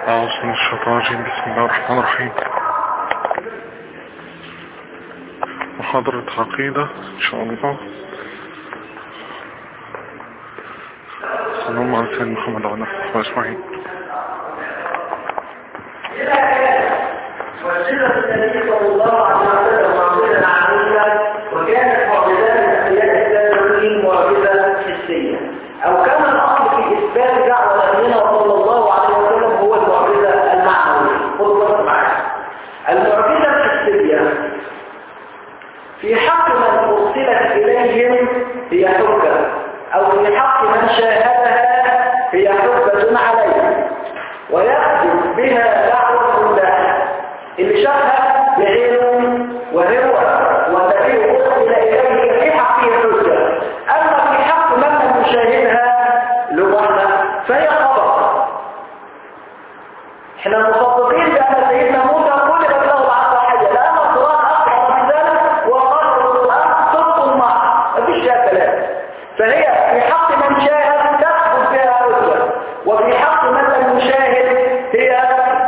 أعوذ من الشيطان الرجيم بسم الله الرحمن الرحيم محاضرة عقيدة إن شاء الله صلى الله على سيدنا محمد وعلى آله أجمعين وصلة النبي صلى الله عليه وسلم معجزة عملية وكانت معجزات الأنبياء السابقين معجزة حسية أو كان الأمر في إثبات دعوة نبينا صلى الله عليه وسلم هو المعجزة المعنوية خذوا بالكم معايا المعجزة الحسية في حق من أرسلت إليهم هي حجة أو في حق من شاهدها هي حجة عليه ويثبت بها دعوة الله اللي شافها بعينه وهو والذي أرسل إليه في حقه حجة أما في حق من لم يشاهدها لوحده فهي خبر احنا مصدقين بأن سيدنا موسى قلبت له العصا حجة لأن القرآن أقرأ من ذلك وقال القرآن صدق معه مفيش فيها كلام فهي في حق من شاهد تثبت بها حجة وفي حق من لم يشاهد هي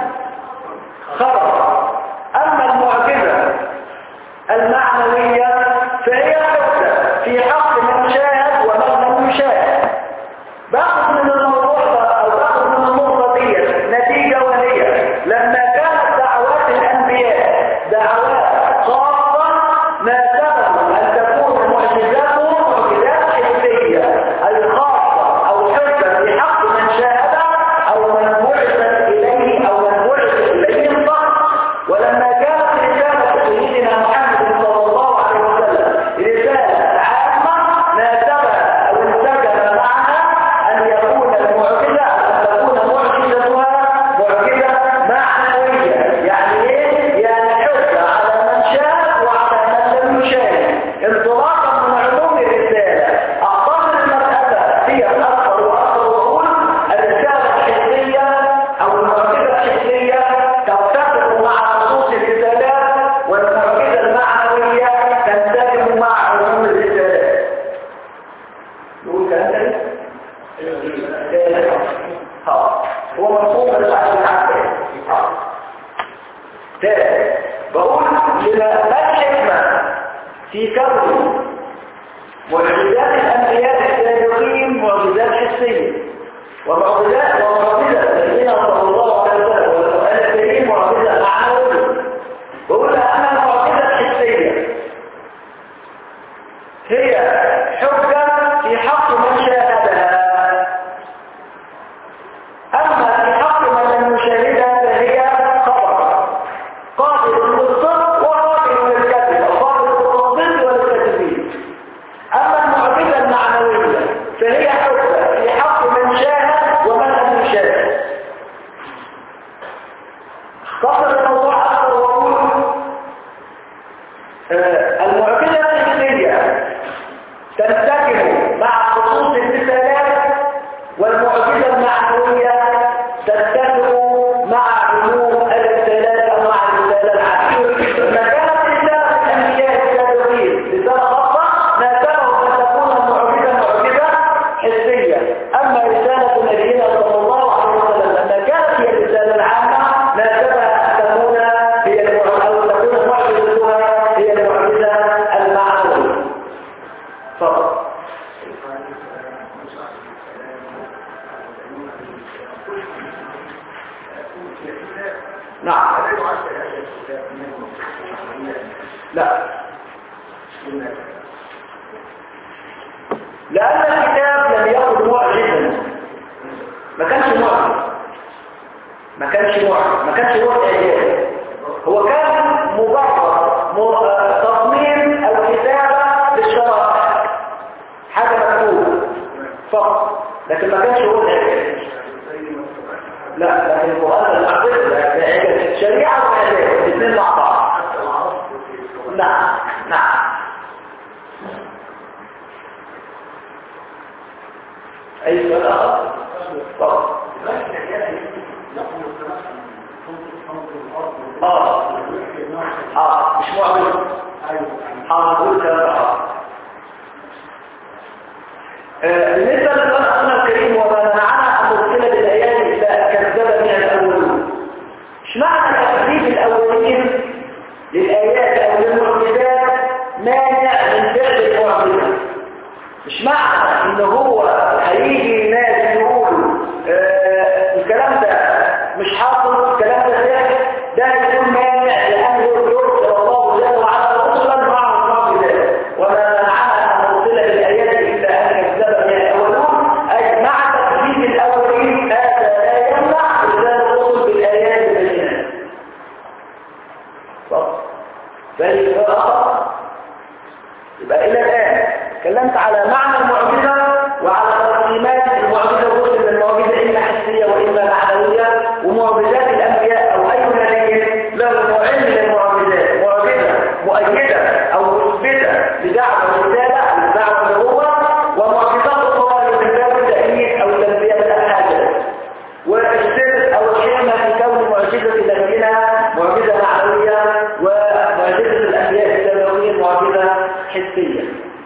خبر أما المعجزة المعنوية فهي حجة في حق من شاهد ومن لم يشاهد باخذ من الموضوع ده أو باخذ من النقطة دي نتيجة وهي لما كانت دعوات الأنبياء دعوات خاصة ما سبب أن تكون معجزاتهم معجزات حسية أي خاصة أو حجة في حق من شاهدها أو من بعثت إليه أو من بعث إليهم فقط ولما كانت رسالة سيدنا محمد صلى الله عليه وسلم رسالة عامة ناسبها أو انسجم معها أن يكون المعجزة أن تكون معجزتها معجزة معنوية يعني إيه؟ يعني حجة على من شاهد وعلى من لم يشاهد انطلاقا من عموم الرسالة أختصر المسألة هي أكثر وأكثر وأقول الرسالة الحسية أو المعجزة الحسية تتفق مع نصوص الرسالات والمعجزة المعنوية تنسجم مع عموم الرسالات نقول كلام تاني؟ ها هو مفهوم بس عشان نعرف تاني بقول لما ما الحكمة في كون معجزات الأنبياء السابقين معجزات حسية ومعجزات ومعجزة الذين صلى الله عليه وسلم والقرآن الكريم معجزة معنوية بقول أن المعجزة الحسية هي حجة في حق من شاهدها أما في حق من لم يشاهدها فهي خبر قابل للصدق وقابل للكذب أو قابل للتصديق وللتكذيب أما المعجزة المعنوية فهي حجة في حق من شاهد ومن لم يشاهد اختصر الموضوع أكثر وأقول آه، المعجزة الحسية تنسجم مع خصوص الرسالات والمعجزة المعنوية تتفق مع عموم الرسالات أو مع الرسالة العادية لما كانت رسالة الأنبياء السابقين رسالة خاصة ناسبهم أن تكون المعجزة معجزة حسية أما رسالة نبينا صلى الله عليه وسلم لما كانت هي الرسالة العامة ناسبها أن تكون هي المعجزة أو تكون معجزتها هي المعجزة المعنوية فقط نعم لا لأن الكتاب لم يكن معجزا ما كانش معجز ما كانش معجز ما كانش هو إعجاز هو كان مجرد م- آه، تصميم أو كتابة للشرائع حاجة مكتوبة فقط لكن ما كانش هو الإعجاز لا لكن القرآن المعجزة ده إعجاز شريعة وإعجاز الاثنين مع بعض نعم نعم أي سؤال آخر؟ فقط اه اه مش معجز هنقول كلام آخر آه، بالنسبة للقرآن الكريم وما منعنا أن نرسل بالآيات إلا كذب بها الأولون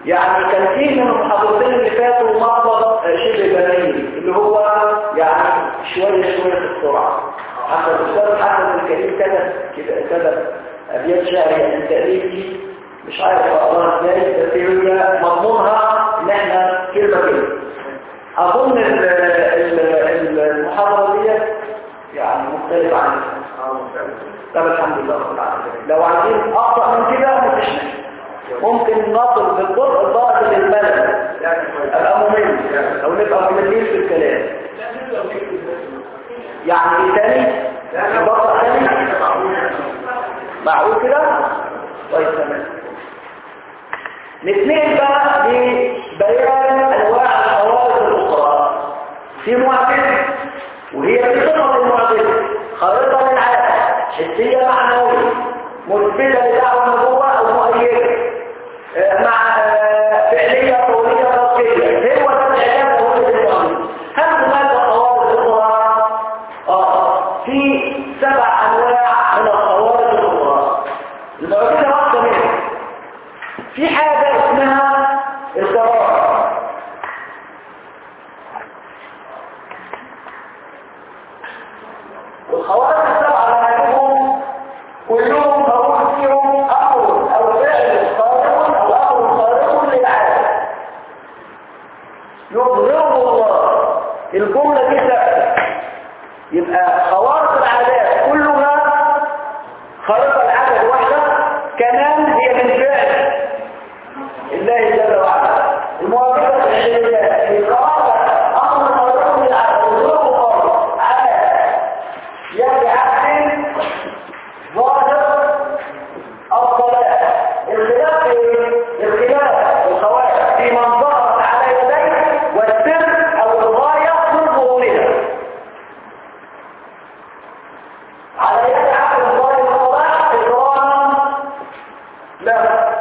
يعني كان فيه من المحاضرتين اللي فاتوا مطلب شبه جميل اللي هو يعني شوية شوية في السرعة حتى الأستاذ حسن الكريم كتب كده كتب أبيات شعرية من تأليفي مش عارف أقراها ازاي بس هي مضمونها إن احنا كلمة كلمة أظن ال- ال- المحاضرة دي يعني مختلفة عن طب الحمد لله رب العالمين لو عايزين أكتر من كده مفيش مشكلة ممكن نصل بالبطء الضغط للملل ابقى ممل او نبقى مملين في الكلام يعني ايه تاني بطء تاني معقول كده طيب تمام نتنقل بقى لبيان انواع الخوارق الاخرى في معجزه وهي في صفه المعجزه خارقه للعاده حسيه معنويه مثبته لدعوه النبوه او مؤيده آه، مع آه، فعليه طوليه تركيه هو ده الاعلام وهو ده المعجزه هل هناك خوارق اخرى اه في سبع انواع من الخوارق الاخرى المعجزه واحده منهم في حاجة اسمها القرار والخوارق السبعة لهم كلهم موجود فيهم أمر أو فعل خارق أو أمر خارق للعالم يظهره الله الجملة دي ثابتة يبقى خوارق العادات كلها خارقة العادة واحدة كمان هي من فعل الله جل وعلا المواجهة الحلية القرارة أمر مرحوم العبد الظلم على يد عبد ظاهر الصلاة الخلاف إيه؟ الخلاف الخوارج في من ظهرت على يديه والسر أو الغاية من ظهورها على يد عبد ظاهر الصلاة إكراما له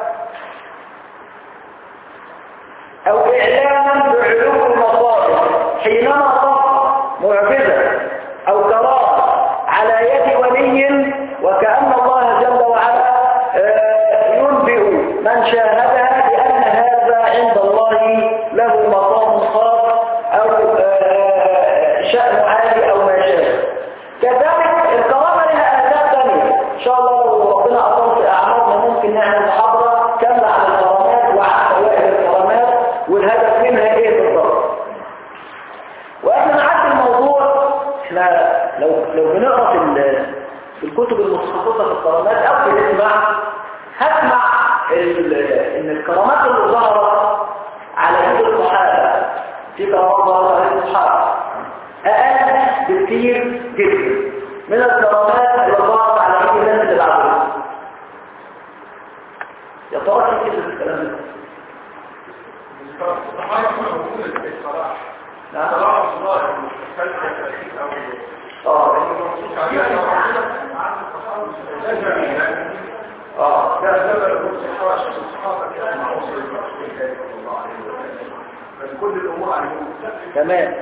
او اعلانا بعلوم المصادر حينما صف معجزه او كرامه على يد ولي وكأن الله جل وعلا آه، ينبئ من شاهدها بأن هذا عند الله له مقام خاص أو آه، شأن عالي أو ما شابه كذلك الكرامة لها آداب ثانية إن شاء الله لو ربنا أطلق في أعمارنا ممكن نعمل محاضرة كاملة عن الكرامات وعن فوائد الكرامات والهدف منها إيه بالضبط وقبل ما نعدي الموضوع احنا لو لو بنقرا في ال- في الكتب المتخصصه في الكرامات او بنسمع هسمع ال- ان الكرامات اللي ظهرت على يد الصحابه في كرامات ظهرت على يد الصحابه اقل بكثير جدا من الكرامات اللي ظهرت على يد الناس اللي بعدهم يا ترى في كده في الكلام ده نعم اه اه كل الامور عليهم تمام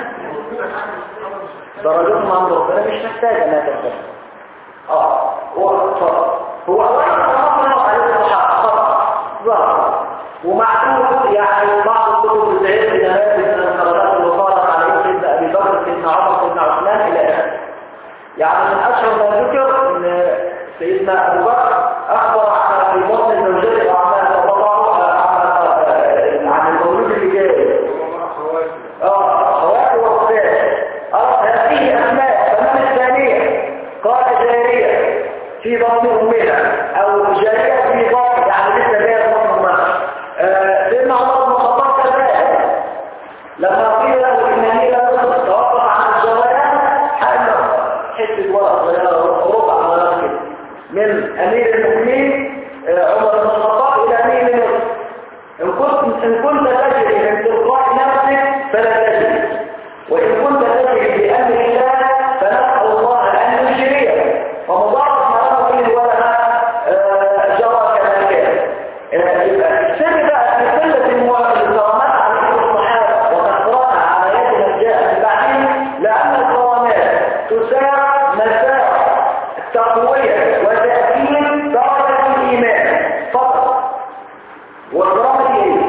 درجتهم عند ربنا مش محتاجة انها تختلف اه هو هو واحد ربنا عليه الصحابة ظهر ومعدود يعني بعض الكتب بتعيد نماذج من الخرجات اللي صارت على سيدنا ابي بكر سيدنا عمر سيدنا عثمان الى اخره يعني من اشهر ما ذكر ان سيدنا ابو بكر اخبر عن في بطن زوجته وعن تطلعوا عن عن المولود اللي جاي اه خوات وخفاف اه هذه اسماء فمن الثانية قال جارية في بطن امها او جارية في بطن يعني لسه جاية في بطن امها آه، سيدنا عمر بن الخطاب كذلك لما قيل له ان هي لا توقف عن الزواج حاجه حته ورقه صغيره ربع صغيره كده من امير المؤمنين آه، عمر بن الخطاب الى امير مصر إن كنت, إن كنت تجري من تلقاء نفسك فلا تجري وإن كنت تجري بأمر الله فنسأل الله أن يجريه فمضاعف ما له فيه ولا آه، جرى كما كان آه، يبقى السر بقى في قلة الموا- الكرامات على يد الصحابة وكثرتها على يد من جاء من بعدهم لأن الكرامات تساع مساء تقوية وتأكيد درجة الإيمان فقط والكرامة دي ايه؟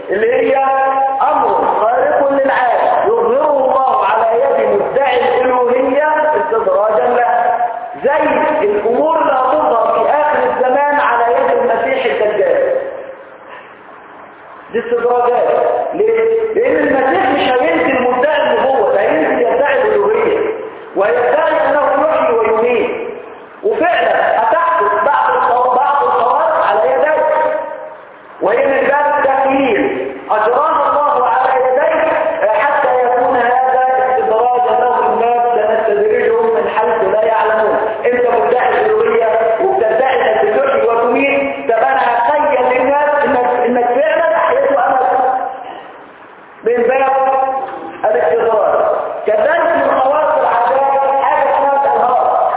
اللي هي امر خارق للعاده يظهره الله على يد مدعي الالوهيه استدراجا له زي الامور اللي هتظهر في اخر الزمان على يد المسيح الدجال دي استدراجات ليه؟ لان المسيح مش هينزل مدعي النبوه ده هينزل يدعي الالوهيه ويدعي انه يحيي ويميت وفعلا هتحدث بعض الصو- بعض الصوارف على يديه وهي من باب التخييل اجراها الله على يديه حتى يكون هذا استدراجا له الناس سنستدرجهم من حيث لا يعلمون انت مدعي الالوهيه وبتدعي انك بتحيي وتميت طب انا هتخيل للناس انك انك فعلا احييت وامت من باب الاستدراج كذلك من خواص العادات حاجه اسمها الانهار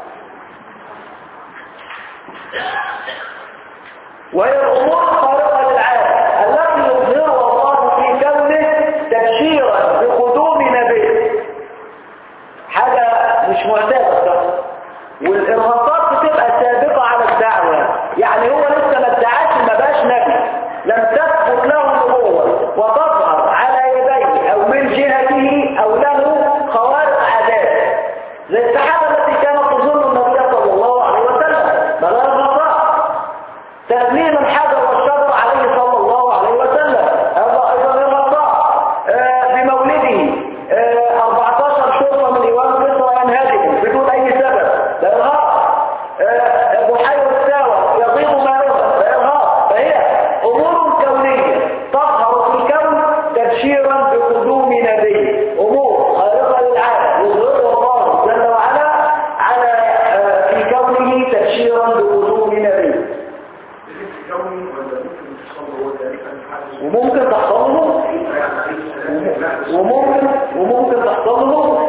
وهي الأمور الخارقة للعالم التي يظهرها الله في كونه تبشيرا بقدوم نبي حاجة مش معتادة بصراحة. والإرهاصات بتبقى سابقة على الدعوة يعني هو لسه ما ادعاش ما بقاش نبي لم تثبت له النبوة وتظهر على يديه أو من جهته أو له خوارق عادات زي السحابة التي كانت تظن النبي صلى الله عليه وسلم بلاغ الرضاع تسليم الحجر والشجر عليه صلى الله عليه وسلم هذا ايضا الرضاع بمولده آه، 14 شرطة من ايوان مصر ينهدم بدون اي سبب ده ارهاق آه، بحيرة الساوى يضيق ماؤها ده ارهاق فهي امور كونية تظهر في الكون تبشيرا بقدوم نبي امور خارقة للعالم يظهرها الله جل وعلا على آه، في كونه تبشيرا بقدوم نبي الكوني ولا ممكن تصور هو ذلك الحدث وممكن تحصل له وممكن وممكن تحصل له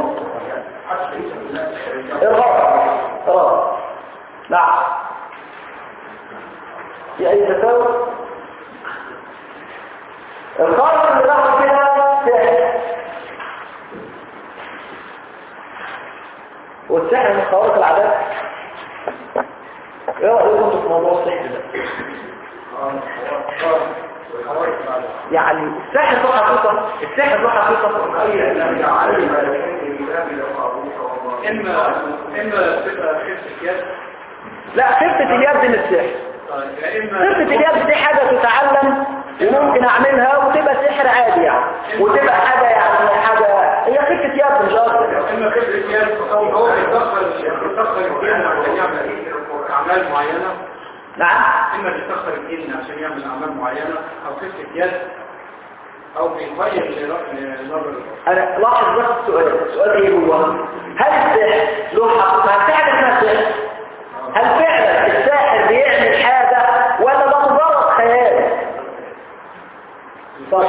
ارهاق اه نعم في اي تساؤل الخارج اللي راح كده سحر والسحر من خوارق العادات ايه رايكم انتوا في موضوع السحر ده يعني السحر له حقيقه السحر له حقيقه إما إما تبقى خفة يد لا خفه اليد من السحر يا إما خفه اليد دي حاجه تتعلم وممكن اعملها وتبقى سحر عادي يعني وتبقى حاجه يعني حاجه هي خفه يد مش اكتر إما خفة يد أو هو بيتدخل بيتدخل الجن عشان يعمل أعمال معينة نعم إما بيتدخل الجن عشان يعمل أعمال معينة أو خفة يد أو بيغير لنظر انا لاحظ بس السؤال السؤال ايه هو هل السحر له حقيقه هل في حاجه اسمها سحر هل فعلا الساحر بيعمل حاجه ولا ده مجرد خيال طيب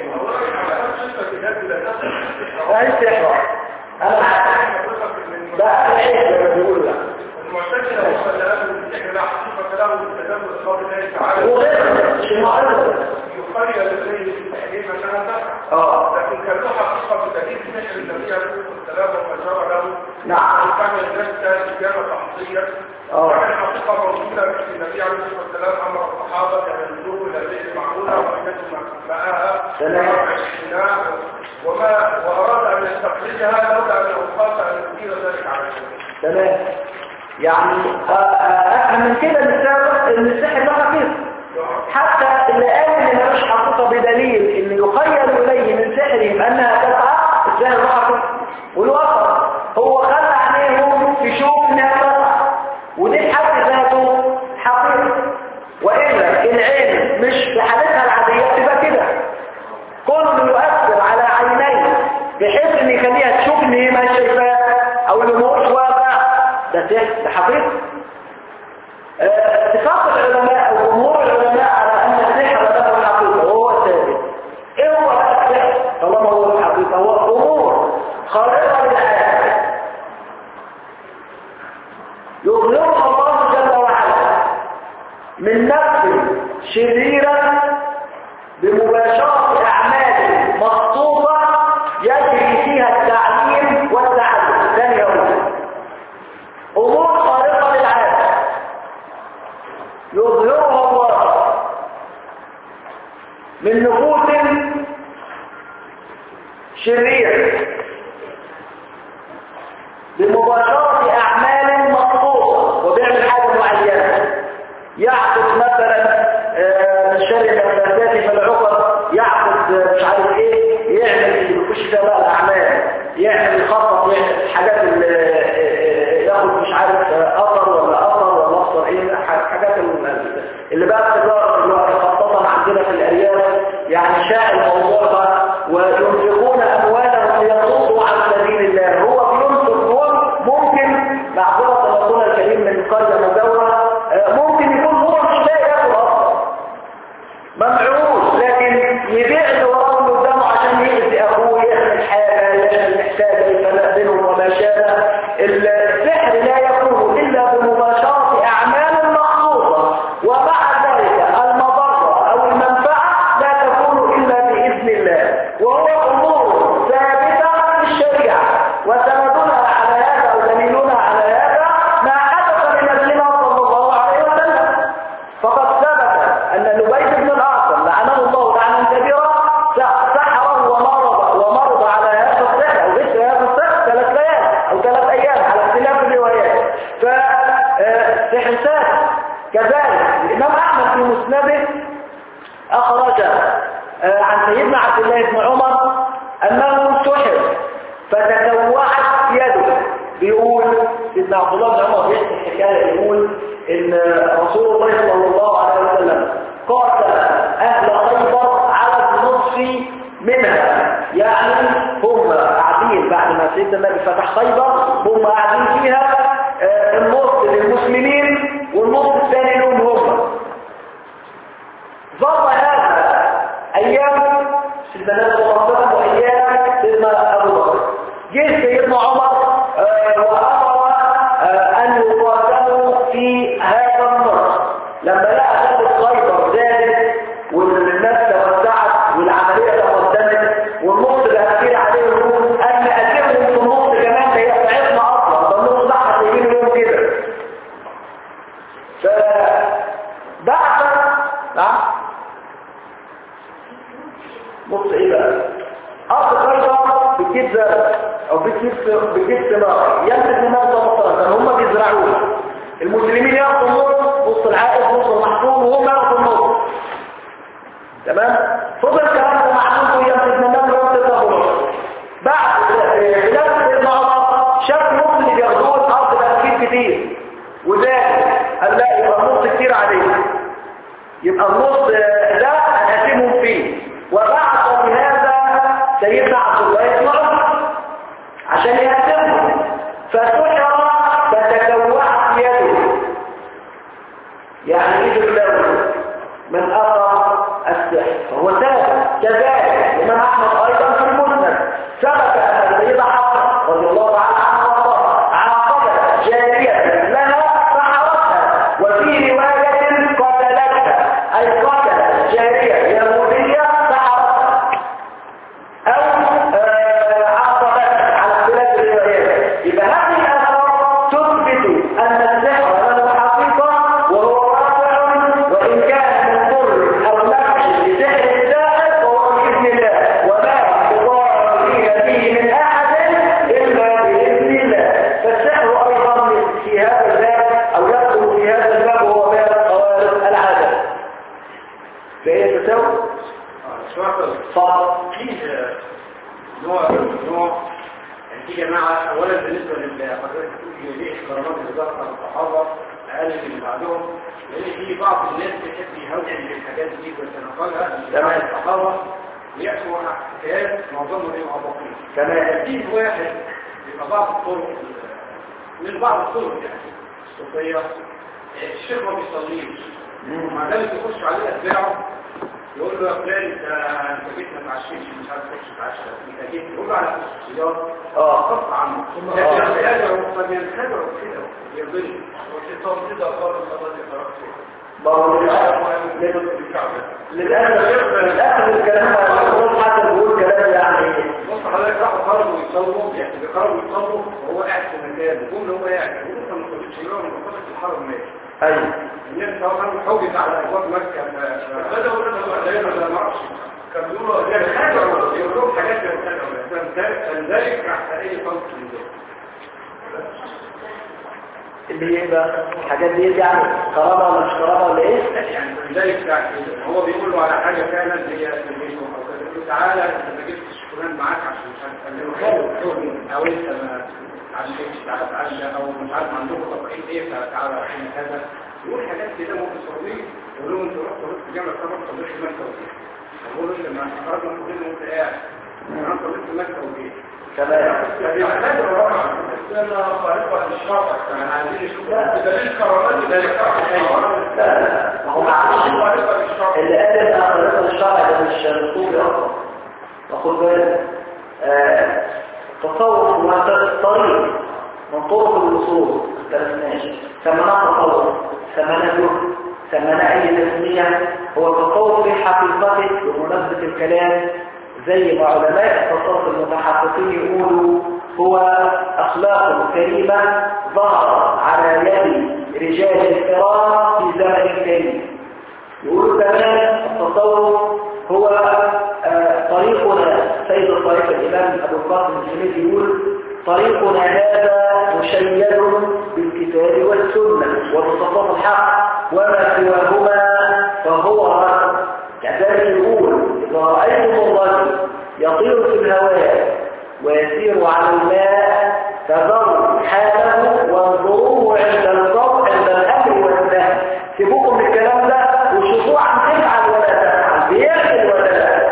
هل السحر انا معاك ده العيب زي ما بيقولوا يعني المعتزلة والسلام والسحر لا حقيقة له بالتدبر الصواب الله تعالى وغير مش معارضه يقرر لديه في التحليل مثلا تفعل اه لكن كان له حقيقة بدليل سحر النبي عليه الصلاة والسلام وأشار له نعم وكان الناس إجابة تحصية اه وكان الحقيقة موجودة في النبي عليه الصلاة والسلام أمر الصحابة أن ينظروا إلى بئر المعمولة وأنتم ماءها تمام. وعشناها وما وأراد أن يستخرجها لولا أن أوقات أن يدير ذلك عليه تمام يعني آه، آه، افهم من كده ان السحر ان السحر له حقيقه حتى اللي قال ان ملوش حقيقه بدليل ان يخيل اليه من سحرهم انها تسعى السحر له حقيقه وله اثر هو خلى عينيهم يشوف انها تسعى ودي في حد ذاته حقيقه والا العين مش في حالتها العاديه تبقى كده كونه يؤثر على عينيه بحيث ان يخليها تشوف ان هي ما شايفاه او اللي مش واقع ده سحر ده حقيقه آه، اتفاق العلماء او جمهور العلماء على ان السحر له حقيقه وهو ثابت ايه هو بقى السحر طالما هو الحقيقه هو امور خارقه للعاده يظهرها الله جل وعلا من نفس شريرة بمباشرة أعمال مخصوصة يجري فيها التعليم والتعلم ثاني أول أمور خارقة للعادة يظهرها الله من نفوس نفوس شرير بمباشرة أعمال مخصوصة وبيعمل حاجة معينة يعقد مثلا آه، من شر النفاثات في العقد يعقد آه، مش عارف ايه يعمل يخش فيها بقى الأعمال يعمل يخطط يعمل الحاجات اللي آه، ياخد مش عارف آه، أثر ولا أثر ولا أثر ايه ح- حاجات ال- اللي بقى التجارة اللي هو خاصة عندنا في الأرياف يعني شاع الموضوع ده وينفقون أموالهم ليصدوا عن سبيل الله هو بينفق هو ممكن معذرة رسول الكريم من قرية مجاورة آه، ممكن يكون هو مش لاقي ياكل أصلا ممعوز لكن يبيع اللي وراه اللي قدامه عشان يأذي أخوه يعمل حاجة يعمل محتاجة يفرق بينهم وما شابه السحر لا يكون إلا بمباشرة أعمال مخصوصة ومع ذلك المضرة أو المنفعة لا تكون إلا بإذن الله وهو أمور ثابتة في الشريعة وسندنا على هذا ودليلنا على هذا ما حدث لنبينا صلى الله عليه وسلم فقد ثبت أن لبيد بن الأعصم لعنه الله لعنا كبيرا سحره ومرض ومرض على هذا السحر أو مثل هذا السحر ثلاث ليال أو ثلاث أيام على اختلاف الروايات فالسحر ثابت كذلك الإمام أحمد في مسنده أخرج آه، عن سيدنا عبد الله بن عمر أنه سحر فتكوعت يده بيقول سيدنا عبد الله بن عمر بيحكي حكاية يقول إن رسول الله صلى الله عليه وسلم قاتل أهل خيبر على النصف منها يعني هم قاعدين بعد ما سيدنا النبي فتح خيبر هم قاعدين فيها آه، النص للمسلمين والنص الثاني لهم هم ظل هذا أيام سيدنا النبي صلى الله عليه وسلم وأيام سيدنا أبو بكر جه سيدنا عمر آه، وأمر آه، أن يقاتلوا في هذا النص لما لقى غزوة خيبر زادت والناس توسعت والعملية تقدمت والنص بقى كتير عليهم أن نقدمهم في النص كمان ده هي بتاعتنا أصلا ده النص ده احنا سايبينه يوم كده فبعث نعم بص ايه بقى ارض خيبر بتجيب زرع او بتجيب بتجيب ثمار يمسك الناس مصر كان هم بيزرعوها المسلمين ياخدوا النص نص العائد نص المحصول وهم ياخدوا النص تمام فضل كلام محمود ويمسك الناس ويمسك ابو بكر بعد خلاف سيدنا عمر شاف نص اللي بياخدوه الارض بقى كتير كتير وزاد قال لا يبقى النص كتير عليه يبقى النص ده هنقسمهم فيه وبعث بهذا سيدنا عبد الله بن عمر عشان يهتمهم فسحر فتكوعت يده يعني ايده اللون من اثر السحر فهو ثابت كذلك الامام احمد ايضا في المسند ثبت ان السيده حفصه رضي الله تعالى عنها وارضاها عاقبت جاريه لها فحرتها وفي روايه قتلتها اي قتلت جاريه يهوديه فحرتها او آه، عاقبتها على اختلاف الروايات يبقى هذه الاثار تثبت ان السحر له حقيقه وهو واقع وان كان من ضر او نفع لسحر الساحر فهو باذن الله وما بضار فيه من احد الا باذن الله فالسحر ايضا في هذا الباب او يدخل في هذا الباب وهو باب قوارب العاده فايه تساوي؟ سؤال صح فيه نوع نوع يعني في جماعة أولا بالنسبة لحضرتك تقول ليه احترامات اللي ظهرت على الصحابة أقل من اللي بعدهم لأن في بعض الناس بتحب يهوجن بالحاجات دي ويتنقلها تمام. الصحابة ويحكوا حكايات معظمها بيبقى باطل تمام في واحد يبقى بعض الطرق من بعض الطرق يعني الصوفية الشيخ ما بيصليش ومع ذلك يخش عليه أتباعه يقول له يا فلان انت انت جيت ما تعشيش مش عارف تخش تعشى انت جيت يقول له على خصوصيات اه قطع عنه لكن ينخدعوا فبينخدعوا كده يضل والشيطان كده قال الله يترك ما هو للأسف للأسف للأسف الكلام ده حتى بيقول كلام يعني بص حضرتك راحوا خرجوا يصلوا يعني بيخرجوا يصلوا وهو قاعد في مكان يقول له هو قاعد يقول انت ما تصليش يقول له ما تصليش في الحرم ماشي ايوه الناس طبعا حوجت على ابواب مكه فبداوا يقولوا دايما لا ما اعرفش كان بيقولوا ده الحاجة يقولوا حاجات فلذلك راح تلاقي خلط من دول اللي هي ايه بقى الحاجات دي يعني كرامه ولا مش كرامه ولا ايه يعني فلذلك هو بيقولوا على حاجة فعلا هي تلبيسهم او كده يقول تعالى انت ما جبتش فلان معاك عشان مش هتكلمه خير او انت ما عشان تعالى تعالى او مش عارف عندكم تطعيم ايه تعالى تعالى عشان كذا يقول حاجات كده ممكن تصلي يقول لهم انتوا رحتوا رحتوا جامعة طبعا صليت في مكة وجيه يقول له لما خرجنا من الدين وانت قاعد انا صليت في مكة وجيه تمام بيعتبروا رقم السنة خارقة للشرع يعني عايزين يشوفوا بدليل كرامات ده يقرأ لا لا ما هو معلش خارقة للشرع اللي قال ان اخلاق الشرع ده مش مطلوب اصلا وخد بالك آه، التصوف هو الطريق من طرق الوصول ما اختلفناش سمناه تصوف سمناه جهد سمناه اي تسميه هو التصوف في حقيقته بمناسبه الكلام زي ما علماء التصوف المتحققين يقولوا هو اخلاق كريمه ظهرت على يد رجال الكرام في زمن كريم يقولوا كمان التصوف هو آه، طريقنا سيد الطريق الإمام أبو القاسم الجميل يقول طريقنا هذا مشيد بالكتاب والسنة وبالتصوف الحق وما سواهما فهو رد كذلك يقول إذا رأيتم الرجل يطير في الهواء ويسير على الماء فذروا حاله وانظروه عند الضوء عند الأمر والنهي سيبوكم من الكلام ده وشوفوه عم تفعل ولا تفعل بيعمل ولا لا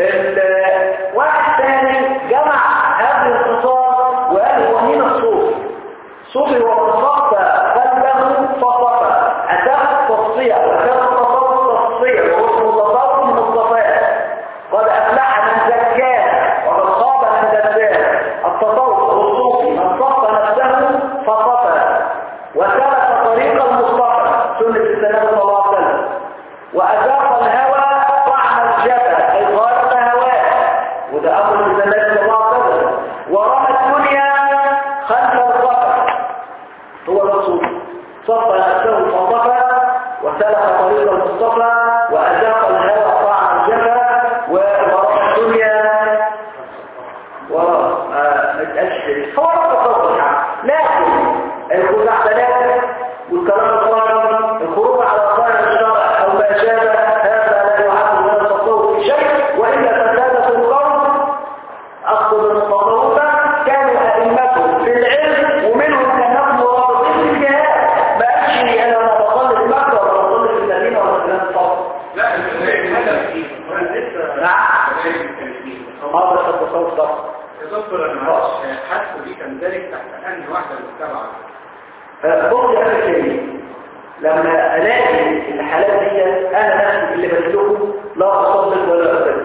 ال- واحد ثاني جمع هذه الاتصال وقال هو مين الصوفي صوفي هو تصفى قلبه فصفى أتاه التصفية وكان التصوف تصفية وهو اسمه تصوف من الصفات قد أفلح من زكاه وقد خاب من دساه التصوف الصوفي من صفى نفسه فصفى وسلك طريق المصطفى سنة السلام صلى الله عليه وسلم وأذاق الهوى طعم الجبل أي غارق هواه وده أمر النبي صلى الله عليه وسلم ورمى الدنيا خلف الصفا هو الرسول صفى نفسه فصفى وسلك طريق المصطفى وأذاق الهوى طعم الجبل ورمى الدنيا والأشهر هو رب التصوف لكن الخزعبلات والكلام الصالح الخروج على ظاهر الشرع أو ما شابه هذا لا يعد من التصوف في شيء وإلا فسادة القوم أخذ المتصوفة كانوا أئمتهم في العلم ومنهم كانوا مرابطين في الجهاد ما قالش أنا لا بصلي في مكة ولا بصلي في المدينة ولا في الصف لا الهدف فيه وانا لسه نعم. هذا التصوف طبعا يدبر انا حاسه دي كان ذلك تحت انهي واحده من السبعه بص يا أخي الكريم لما ألاقي الحالات دي أنا نفسي اللي بسلكه لا أصدق ولا أصدق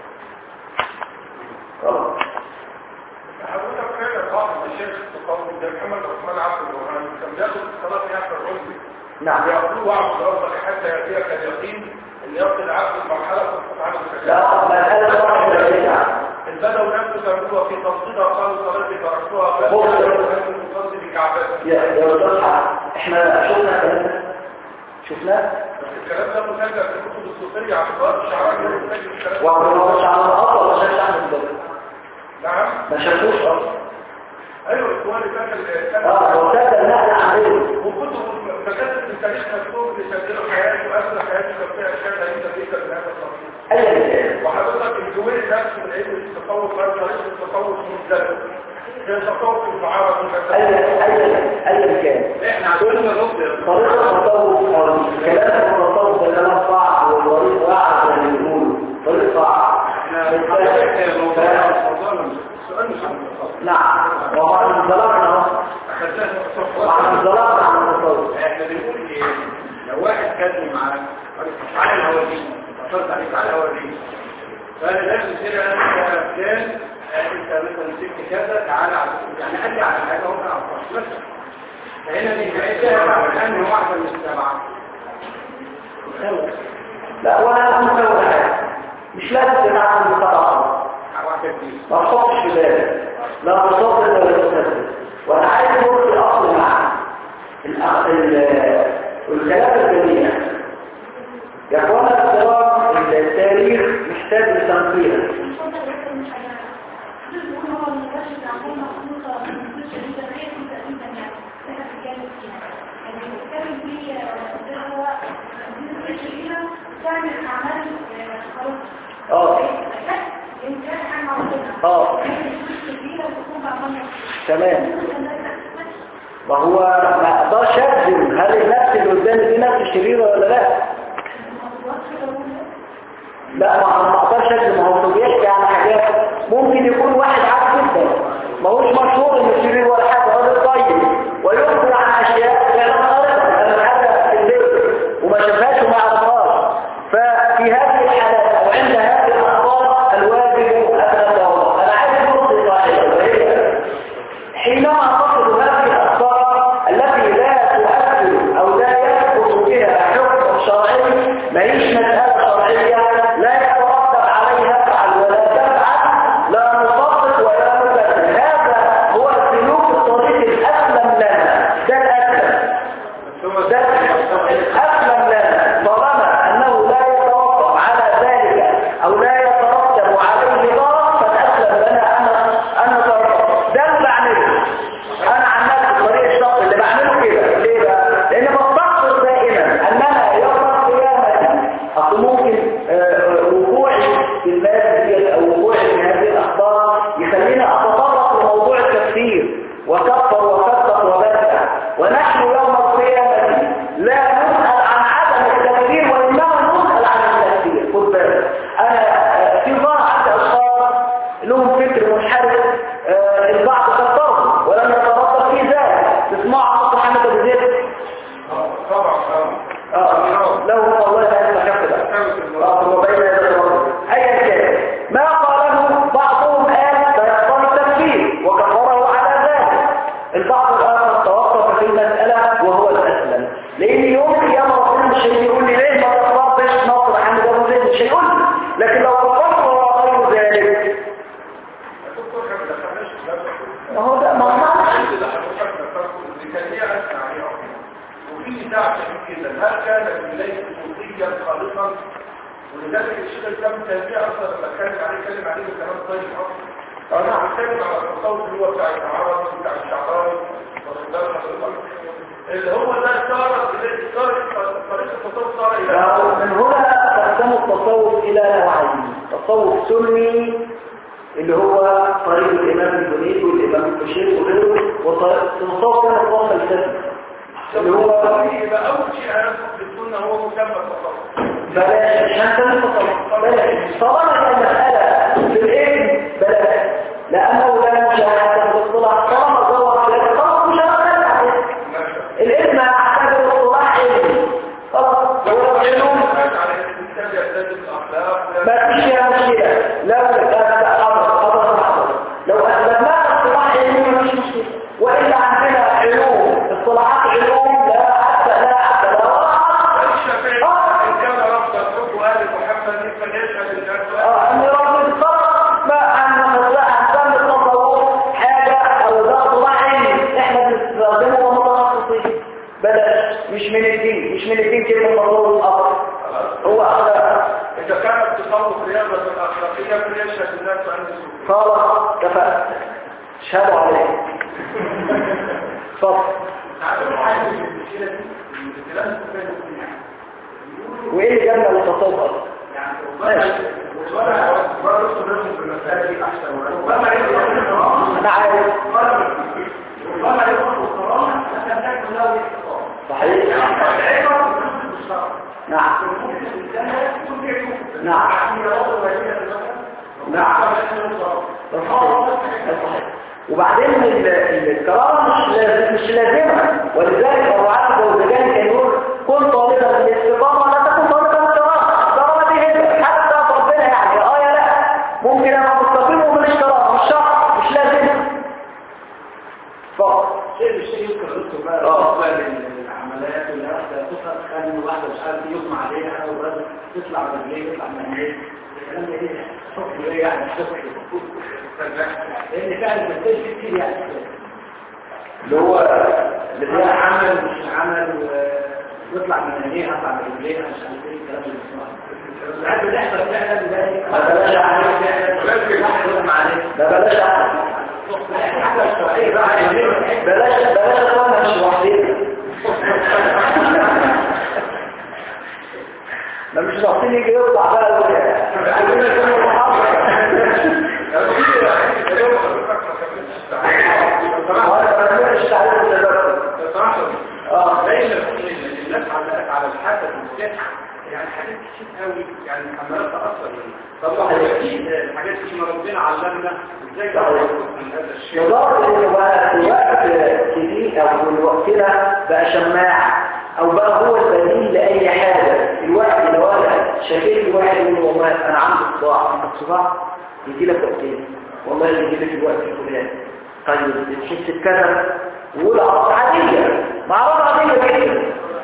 خلاص حضرتك فاكر واحد الشيخ التقوم ده محمد عثمان عبد الوهاب كان بياخد الصلاه في اخر الرمز نعم ويقول وعد ربك حتى ياتيك اليقين ان يصل العبد المرحله سبحانه وتعالى لا مسألة واحدة بدعة البدو نفسه كانوا في تنصيبها قالوا صلاتي تركتها بص. فلم تصلي بكعبتي يا يا أستاذ حق احنا شفنا الكلام ده شفناه الكلام ده مسجل في كتب الصوفيه عن صلاه الشعراء مسجل الكلام ده. وعبد الله على الأرض ولا شاف أحمد بدر نعم ما شافوش أصلا ايوه اخواني كان اه هو كتب النقل عن غيره وكتب مكاتب التاريخ مكتوب لسجلوا حياته وأسر حياته كان فيها أشياء غريبة جدا من هذا الصحيح أيا كان وحضرتك الجويل نفسه من علم التصوف غير طريقة التصوف مزدلف هي تصوف المعارض أيا أيا أيا كان احنا عندنا نقطه طريقة التصوف أو كلام التصوف ده كلام صعب والطريق صعب زي ما بيقولوا طريق صعب احنا مش حضرتك سهل. موضوع ف- موضوعنا السؤال مش عن التصوف نعم وهو انزلقنا اهو اخذناه في التصوف وعن انزلقنا عن التصوف احنا بنقول ايه لو واحد كاتب معاك قال تعالى هوريك اتصلت عليك تعالى هوريك فانا لازم كده انا فلان انت مثلا سبت كذا تعالى على يعني قال لي على حاجه وانا اعرفها مثلا فهنا دي هيئتها على انه واحده من السبعه لا ولا مسوي حاجة مش لازم تتعامل بطبعا واحده دي ما تحطش في بالك لا تصدق ولا تستسلم وانا عايز اقول في اصل معنى الأ- ال- الكلام الجميع يا اخوانا الكرام ال- التاريخ محتاج لتنقية اه اه تمام ما هو ما اقدرش اجزم هل النفس اللي قدامي دي نفس شريره ولا لا لا ما ما اقدرش اجزم هو انه بيحكي عن حاجات ممكن يكون واحد عاد جدا ما هوش مشهور انه شرير ولا حاجه راجل طيب ويخبر عن اشياء فعلا غلط انا حاجه في البيت وما شافهاش وما عرفهاش ففي هذه الحالات وعند هذه الاخبار الواجب ان نتوضا انا عايز نقطه واحده وهي حينما تصل هذه الأخبار التي لا تؤثر أو لا يثبت بها حكم شرعي ما هيش مسألة شرعية لا يترتب عليها افعل ولا تفعل لا نصدق ولا نكذب هذا هو سلوك الطريق الأسلم لنا ده الأسلم ده الأسلم لنا طالما أنه لا يتوقف على ذلك أو لا يترتب عليه ضرر فالأسلم لنا أن أن نتوقف ده اللي بعمله أنا عن نفسي الطريق الشخص اللي بعمله كده ليه بقى؟ لأن بستقصد دائما أننا يوم القيامة أصل ممكن آه، وقوعي في الناس ديت أو وقوعي في هذه الأخبار يخليني أتطرق لموضوع التفسير وكفر وكفر وبدع ونحن يوم القيامة لا نسأل عن عدم التفسير وإنما نسأل عن التفسير خد بالك أنا آه، في بعض عند أشخاص لهم فكر منحرف آه، البعض كفرهم ولم يتردد في ذلك تسمعوا عن محمد أبو زيد طبعا اه له والله لا يستحق ده اه هو بين يدي الرجل ايا كان ما قاله بعضهم قال فيقتضي التفكير وكفره على ذلك البعض الاخر توقف في المساله وهو الاسلم لان يوم القيامه ربنا مش هيجي يقول لي ليه ما كفرتش نصر محمد ابو زيد مش هيقول لي لكن لو كفرت وغير ذلك الدكتور كان بيدخلناش في هذا ما هو ده ما هو عند اللي حضرتك ذكرته اللي كان ليه اسمع عليه وفي نزاع شديد جدا هل كان الليل صوتيا خالصا ولذلك الشيخ الاسلام تيميه اصلا لما اتكلم عليه اتكلم عليه بكلام طيب اصلا انا بتكلم على التصوف اللي هو بتاع التعارض بتاع الشعراوي واخد بالك حضرتك اللي هو ده صار صار طريق التصوف صار الى من هنا تقسموا التصوف إلى نوعين تصوف سني اللي هو طريق الإمام الجنيد والإمام البشير وغيره وتصوف كان التصوف الفلسفي اللي هو يبقى اول شيء هندخل في السنه هو مسمى التصوف بلاش مش هنسمي التصوف بلاش طالما كان المسألة في الإذن بلاش لأنه لا مشاهدة في الاصطلاح طالما دور في الإذن خلاص مش هنسمي الإذن أعتبر اصطلاح علمي خلاص هو العلوم ما فيش فيها مشكلة لو لو أثبتناها اصطلاح علمي ما فيش مشكلة وإلا عندنا علوم اصطلاحات علوم لا حتى لا حتى لا ولا حتى اه ان رب الصرف ما ان هنسمي التصور حاجة او ده اصطلاح علمي احنا بنستخدمه ومتخصصين بلاش مش من الدين مش من الدين كلمة تصور الأمر هو أخلاق إذا كان التصوف رياضة أخلاقية فليشهد الناس أن السوء خلاص كفاءة شهدوا عليه صف تعالوا حاجة من المشكلة دي الانزلاق بين الدنيا وايه اللي جابنا للتصوف اصلا يعني ربما ربما يصدرهم في المسألة دي أحسن وربما يصدرهم انا عارف ربما يصدرهم الصراحة عشان تكون له الاتصال صحيح العبرة بالنسبة للشرع نعم ممكن الإنسان يكون في عيوب نعم عشان يوصل وسيلة المثل نعم ده صحيح ده صحيح وبعدين ال- ال- الكرامة مش لاز- مش لازمة ولذلك أبو عبد الزجاني كان يقول كن طالبا للاستقامة ولا تكن طالبا للكرامة الكرامة دي هدى حتى ربنا يعني اه يا لا ممكن أبقى مستقيم وماليش كرامة مش شرط مش لازمة فقط شيء الشيء يذكر رسل بقى آه. بالنسبة للعمليات اللي واحدة تسقط خلي واحدة مش عارف يغمى عليها أو الراجل تطلع من رجليه يطلع من عينيه الكلام ده ايه حكم ايه يعني حكم لأن فعلا بتلاقي كتير يعني اللي هو اللي هي هي عمل مش عمل و- يطلع من عينيه اطلع من رجليه مش عارف ايه الكلام اللي بيسمعه ساعات بتحصل فعلا ده ما بلاش عليك ما بلاش عليك بلاش بلاش اخوانا مش لوحدينا ما مش ناقصين يجي يطلع بقى عايزين يكونوا محافظة وانا ما مش تعرف التدرج اه ليس الناس علقت على الحدث والفتح يعني حاجات كتير قوي يعني عماله تاثر طب اكيد الحاجات دي ما ربنا علمنا ازاي نعرف من هذا الشيء لدرجة ان بقى في وقت كتير او في وقتنا بقى شماع او بقى هو البديل لاي حاجة الوقت لو انا شكيت واحد يقول والله انا عندي صداع عندك صداع يجي لك وقتين والله يجي لك الوقت الفلاني طيب تحس بكذا ويقول عرض عادية معرض عادية جدا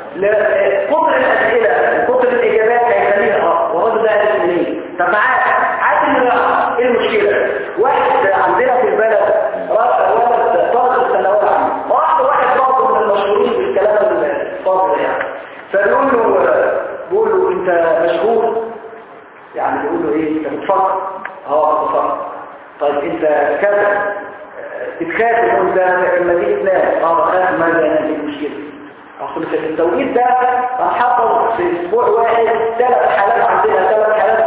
ل- كتر الأسئلة كتر الإجابات هيخليها اه والراجل ده عارف منين طب معاك عارف ان ايه المشكلة واحد عندنا في البلد راجل ولد طالب الثانوية العامة واحد واحد برضه من المشهورين بالكلام الفاضل يعني فبيقول له بيقول له انت مشغول يعني بيقول له ايه انت بتفكر اه بفكر طيب انت كذا بتخاف ان انت لما تيجي تنام اه بخاف ما انا دي مشكله اصل في التوقيت ده هنحصل في اسبوع واحد ثلاث حالات عندنا ثلاث حالات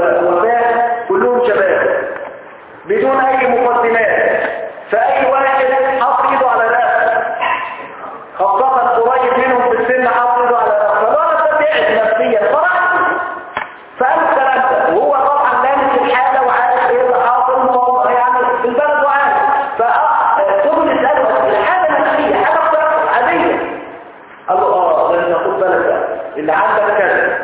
وفاه كلهم شباب بدون اي مقدمات فاي واحد حط ايده على راسه خاصة قريب منهم في السن حط ايده على راسه فالولد ده تعب نفسيا فرح فقال الكلام ده وهو طبعا لامس الحاله وعارف ايه اللي حاصل وهو يعني في البلد وعارف فقبل يساله الحاله نفسيه حاجه بتحصل عاديه قال له اه ده انت خد بالك بقى اللي عندك كذا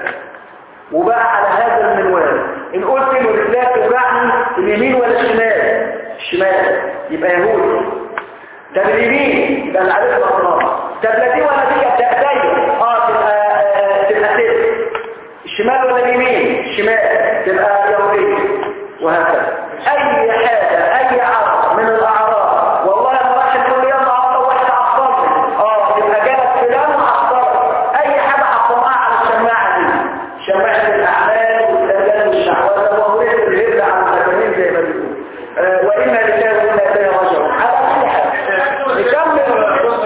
وبقى على هذا المنوال ان قلت له رجلك توجعني اليمين ولا الشمال الشمال يبقى يهودي طب اليمين يبقى اللي عليه الاطراف طب لا دي ولا دي تبقى دايره اه تبقى آه، تبقى ست الشمال ولا اليمين الشمال تبقى يهودية وهكذا اي حاجة اي عرض من الاعراض والله انا رايح الكلية النهارده واحد عصبني اه يبقى جالك فلان وعصبك اي حاجة حطمها على الشماعة دي شماعة الاعمال والسجن والشعوذة وهورية الهرد على الزكرين زي ما بيقول آه وانا لله وانا اليه راجعون على كل حال نكمل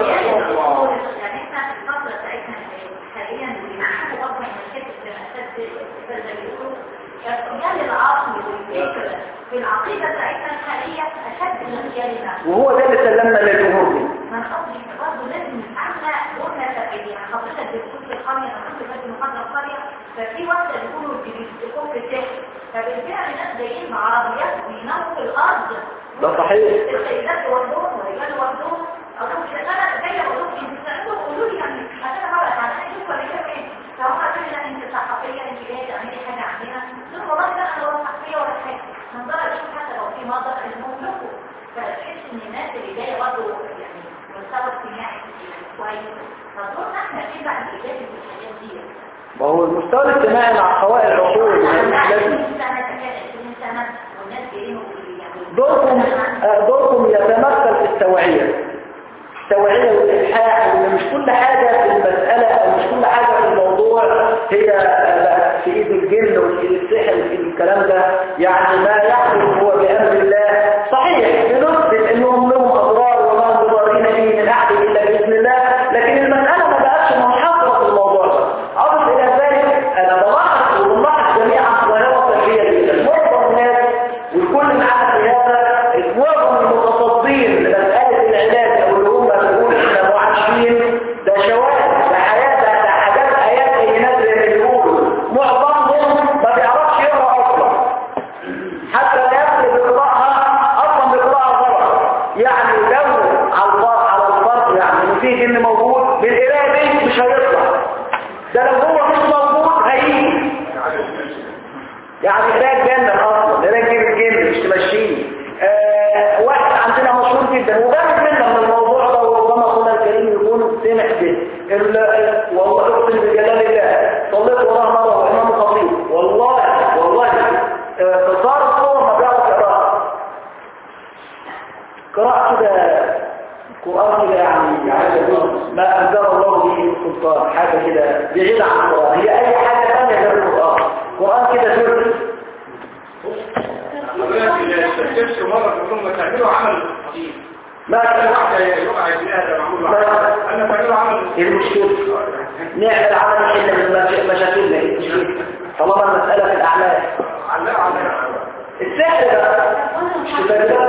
يعني احنا في الفترة بتاعتنا حاليا بنحكي برضه من مشاكل في مأساة زي ما بيقولوا الخيال العقلي والفكر في العقيدة بتاعتنا الحالية أشد من الخيال العقلي وهو ده اللي سلمنا للجمهور دي ما نقصدش برضه لازم نتعامل دورنا تبعيديا حضرتك بتقول في القرية انا كنت فاكر محاضرة القرية ففي وقت بيقولوا بيكون في السحر فبالفعل ناس جايين بعربيات بيناموا في الأرض ده صحيح السيدات لوحدهم والرجال لوحدهم اقول لك انا جايه اقول لك انت بتعملوا قولوا لي يعني عشان اعرف على انا اشوف ولا كده ايه فهم قالوا لي انت صحفيه انت جايه تعملي حاجه عندنا قلت لهم والله لا انا ولا صحفيه ولا حاجه نقدر اشوف حتى لو في مصدر المهم لكم فتحس ان الناس اللي جايه برضه يعني مستوى اجتماعي كويس فدور احنا ايه بقى الايجابي في الحاجات دي ما هو المستوى الاجتماعي مع قوائل العقول لا لازم 20 سنه تكاد 20 سنه والناس جايين يعني دوركم آه، دوركم يتمثل في التوعية التوعية والإلحاح وإن مش كل حاجة في المسألة أو مش كل حاجة في الموضوع هي آه، في إيد الجن وفي إيد السحر وفي إيد الكلام ده يعني ما يحدث هو بأمر الله صحيح بنثبت إنهم لهم أضرار وما هم بضارين به من أحد إلا بإذن الله لكن المسألة ما بقتش منحصرة في الموضوع ده أضف إلى ذلك أنا بلاحظ وبنلاحظ جميعا ظاهرة سلبية جدا معظم الناس والكل معانا في هذا معظم المتصدين لمسألة العلاج أو اللي هم بيقول احنا معاشين ده شواذ ده حياة ده ده حاجات آيات بينات زي ما بيقولوا معظمهم ما بيعرفش يقرأ أصلا حتى لا يكتب بقراءها أصلا بقراءة غلط يعني لو على الفرق على الفرق يعني إن في جن موجود بالقراءة دي مش هيطلع ده لو هو مش موجود هيجي يعني ده الجنة اصلا ده تجيب الجن مش تمشيه آه واحد عندنا مشهور جدا وجامد منا من الموضوع ده وربما اخونا الكريم يكون سمع به ال- ال- والله اقسم بجلال الله صليت وراه مره وامام خطيب والله والله آه قصار الصور ما بيعرف يقراها قراءة كده قرآن كده يعني عايز اقول ما انزل الله به من سلطان حاجة كده بعيدة عن القرآن هي اي حاجة ثانية غير القرآن القرآن كده سر الشيخ مرة تقول لهم تعملوا عمل قديم ما كل واحدة يقع يلاقيها ده معمول له أنا تعملوا عمل ايه المشكلة نعمل عمل حل من مشاكلنا ايه المشكلة طالما المسألة في الأعمال علقوا عليها السحر بقى مش كده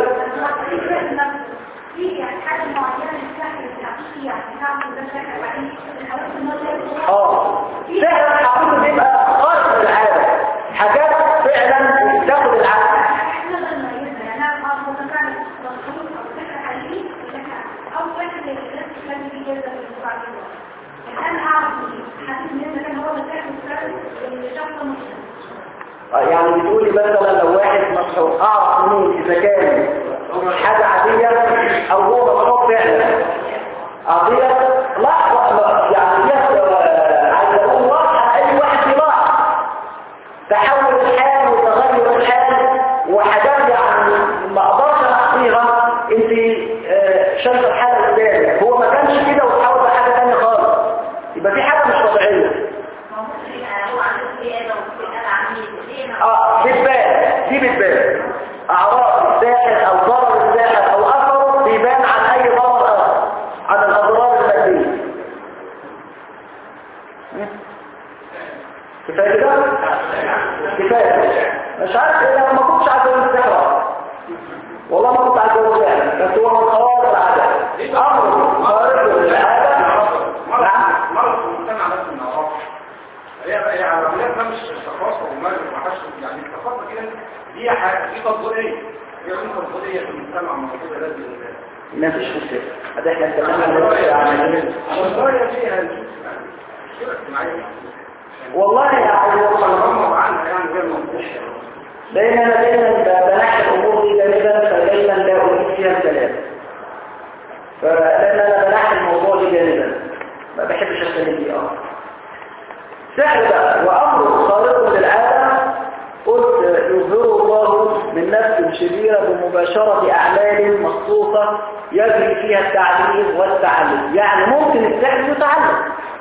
في يعني حاجة معينة للسحر الحقيقي يعني تعمل ده سحر بعدين الحاجات النظر اه سحر الحقيقي بيبقى خارج العادة حاجات فعلا تاخد العقل احنا نقدر نميزها يعني انا اه متفاعل مظبوط او سحر حقيقي وسحر او سحر اللي الناس بتتكلم فيه جدا في الموضوع ده انا اعرف حاسس ان ده كان هو السحر السحر اللي شخصه مش آه، يعني بتقولي مثلا لو واحد مسحور اعرف منين اذا كان حاجة عادية او هو مسحور فعلا عادية لا يعني دي آه، عايز اقول واضحة اي واحد يلاحظ تحول الحال وتغير الحال وحاجات يعني ما اقدرش احصيها انت آه، شايفه الحاله قدامك هو ما كانش كده وتحول لحاجه ثانيه خالص يبقى في حاجه مش طبيعيه اه بتبان دي بتبان اعراض الساحر او ضرر الساحر او اثره بيبان عن اي ضرر اخر عن الاضرار الماديه كفايه كده كفايه مش عارف ايه انا ما كنتش عايز اقول السحر والله ما كنت عايز اقول السحر بس هو من خوارق العاده امر خارق للعاده نعم مرض في المجتمع لازم نعرفه هي هي عمليات ما مش ثقافه وما ما حدش يعني الثقافه كده دي حاجه دي تطبيقيه هي دي تطبيقيه في المجتمع موجوده لازم ما فيش مشكله هذا احنا اتكلمنا دلوقتي عن الروايه فيها مشكله اجتماعيه والله يعني غمض عنها يعني غير منتشره لان انا دايما بنحي الامور دي جانبا فدايما لا اريد فيها الكلام فلان انا بنحي الموضوع دي جانبا ما بحبش اتكلم فيه اه سحر بقى وامر خارق للعاده قلت يظهر الله من نفس شريرة بمباشرة أعمال مخصوصة يجري فيها التعليم والتعلم يعني ممكن السحر يتعلم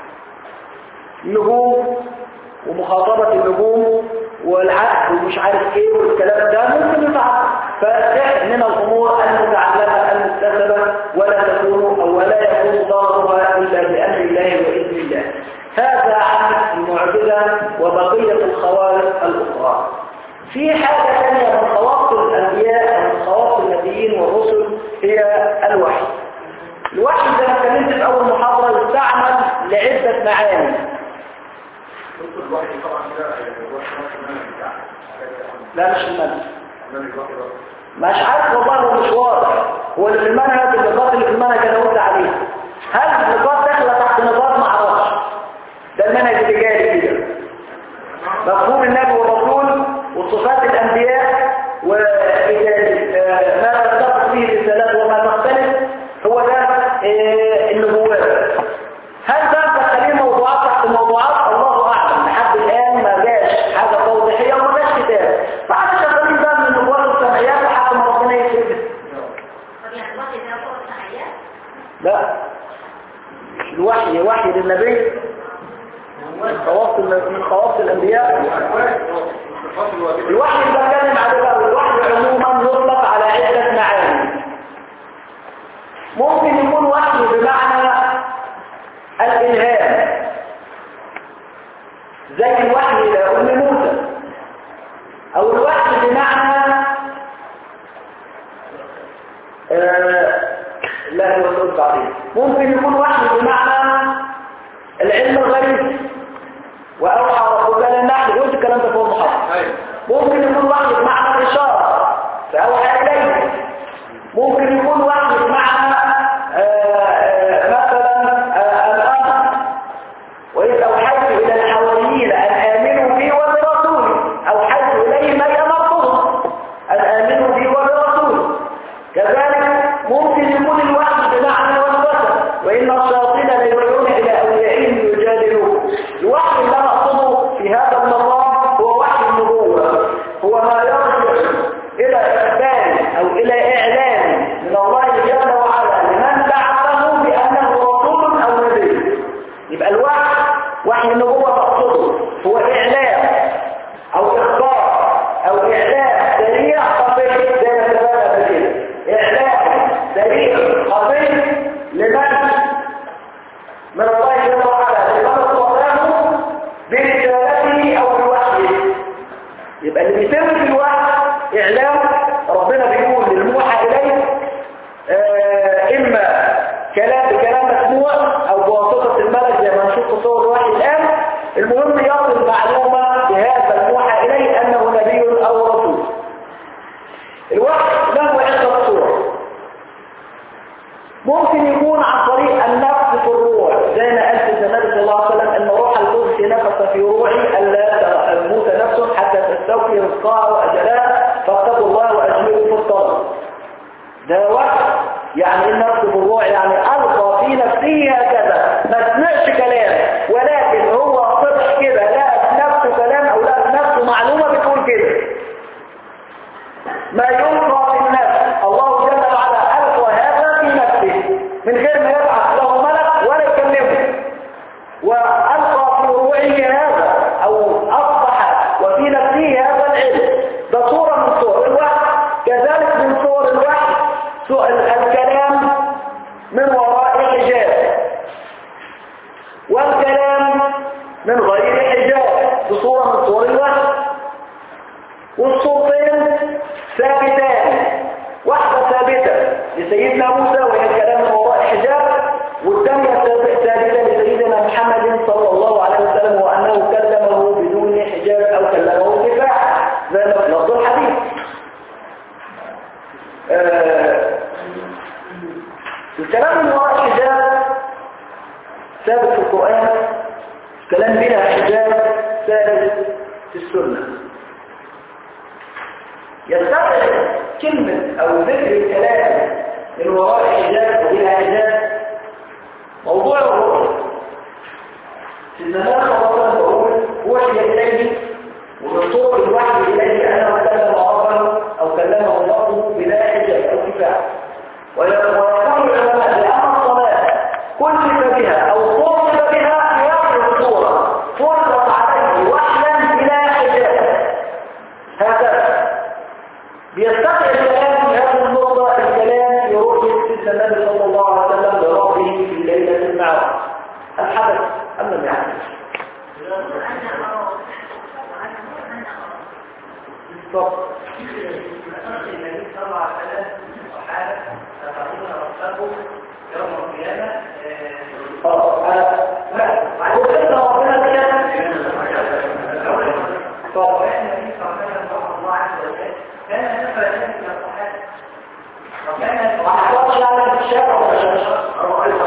نجوم ومخاطبة النجوم والعقل ومش عارف ايه والكلام ده ممكن يتعلم فالسحر من الأمور المتعلمة المكتسبة ولا تكون أو ولا يكون ضررها إلا بأمر الله وإذن الله هذا عن المعجزة وبقية الخوارق الأخرى في حاجة ثانية من خواص الأنبياء ومن خواص النبيين والرسل هي الوحي الوحي زي ما اتكلمت في أول محاضرة يستعمل لعدة معاني دكتور الواحد طبعا كده هو الشخص بتاعه لا مش المنهج النبي الواحد مش عارف والله هو مش واضح هو اللي في المنهج النقاط اللي في المنهج انا قلت عليه هل النقاط داخله تحت نقاط ما اعرفش ده المنهج اللي جاي كده مفهوم النبي والرسول وصفات الانبياء وما تتفق فيه الرسالات وما تختلف هو ده آه، النبوات هل ده مدخلين موضوعات تحت موضوعات الله اعلم لحد الان ما جاش حاجه توضيحيه وما جاش كتاب فاحنا شغالين بقى من النبوات والسمعيات لحد ما ربنا يكتب لا مش الوحي وحي للنبي من خواص من خواص الانبياء الوحي اللي بتكلم عليه بقى الوحي عموما يطلق على عدة معاني ممكن يكون وحي بمعنى الإلهام زي الوحي إلى أم موسى أو الوحي بمعنى آه لا هو الرد عليه ممكن يكون وحي بمعنى العلم الغريب وأوحى ربك للنحل قلت الكلام ده فوق المحاضرة ممكن يكون وحي بمعنى الإشارة فأوحى إليه ممكن يكون وحي بمعنى آه، آه، مثلا آه، الأمر وإذ أوحيت إلى الحواريين أن آمنوا بي وبرسولي أوحيت إليهم أي أمرتهم أن آمنوا بي وبرسولي كذلك ممكن يكون الوحي بمعنى الوسوسة وإن الشياطين ليوحون إلى أوليائهم ليجادلوه الوحي اللي أنا أقصده في هذا المقام هو وحي النبوة هو ما يرجع الوحي له عدة صور ممكن يكون عن طريق النفس في الروح زي ما قال في النبي صلى الله عليه وسلم ان روح القدس نفس في روحي الا تموت نفس حتى تستوفي رزقها واجلها فاتقوا الله واجملوا في الطلب ده وحي يعني النفس في الروح يعني القى في نفسه هكذا ما سمعش كلام ولكن هو صبح كده لقى في نفسه كلام او لقى في نفسه معلومه بتقول كده ما يلقى في النفس الله جل وعلا ألقى هذا في نفسه من غير ما يبعث له ملك ولا يكلمه وألقى في روعه هذا أو أصبح وفي نفسه هذا العلم ده صورة من صور الوحي كذلك من صور الوحي سؤال الكلام من وراء حجاب والكلام من غير حجاب بصورة من صور الوحي والصوتين ثابتان واحدة ثابتة لسيدنا موسى وهي الكلام من وراء حجاب والثانية ثابتة لسيدنا محمد صلى الله عليه وسلم وأنه كلمه بدون حجاب أو كلمه كفاح زي ما في لفظ الحديث آه الكلام من وراء حجاب ثابت في القرآن الكلام بلا حجاب ثابت في السنة يستطيع كلمة أو ذكر الكلام من وراء حجاب وبلا حجاب موضوع الرؤية في الزمان خلاصا بقول وحي إليه ومن طرق الوحي إليه أنه كلم ربه أو كلمه الله بلا حجاب أو كفاح ويقول العلماء لأن الصلاة كلف بها أو طلب بها في هذه الصورة فرضت عليه وحيا بلا حجاب هكذا بيستطيع الكلام في هذه النقطة الكلام في رؤية سيدنا النبي صلى الله عليه وسلم لربه في ليلة المعراج الحدث أم لم يحدث؟ بالضبط النبي صلى الله عليه وسلم الصحابة تفعلون ربكم يوم القيامة اه لا وقلنا ربنا كده طب النبي صلى الله عليه وسلم رحمه الله عز وجل كان نفر ذلك من الصحابة وكان وحصلش على الشارع ولا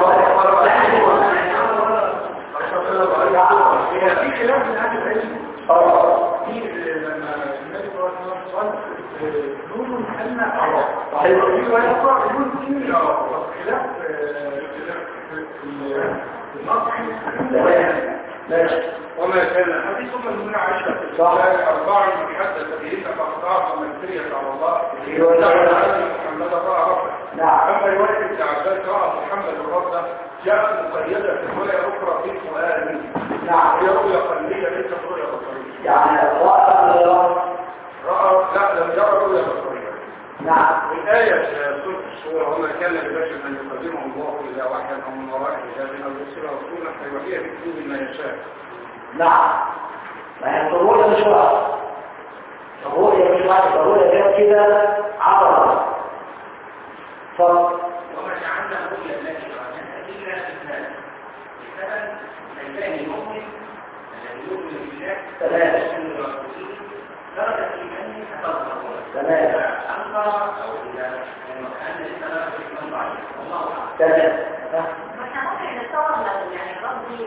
هي في خلاف من اهل العلم اه في لما النبي صلى الله عليه وسلم قال نون ان ارى صحيح. في ويقع نون ان ارى خلاف النصح ماشي وما كان حديث من عائشة صح. أربع من حدث بهن فأخطاء منفية على الله أيوة. وجعل أن محمد رأى ربه نعم أما رواية ابن عباس رأى محمد ربه جاءت مقيدة في رواية أخرى في سؤال نعم هي رؤية قلبية ليست رؤية بصرية يعني رأى رأى لا لم يرى رؤية بصرية نعم والآية في سورة الشورى وما كان لبشر أن يقدمه الله إلا وحيا أو من وراء حجاب أو يرسل رسولا فيوحيه بكتب ما يشاء نعم ما هي الرؤية مش واحدة الرؤية مش واحدة الرؤية هي كده عرض ف وما جعلنا رؤيا التي رأيناها إلا إثنان بسبب الإنسان المؤمن الذي يؤمن بالله تمام. ويؤمن برسوله درجة إيمانه تتظهر تمام أنكر أو إذا كان لسه لا يؤمن ضعيف والله أعلم تمام واحنا ممكن نتصور لو يعني ربي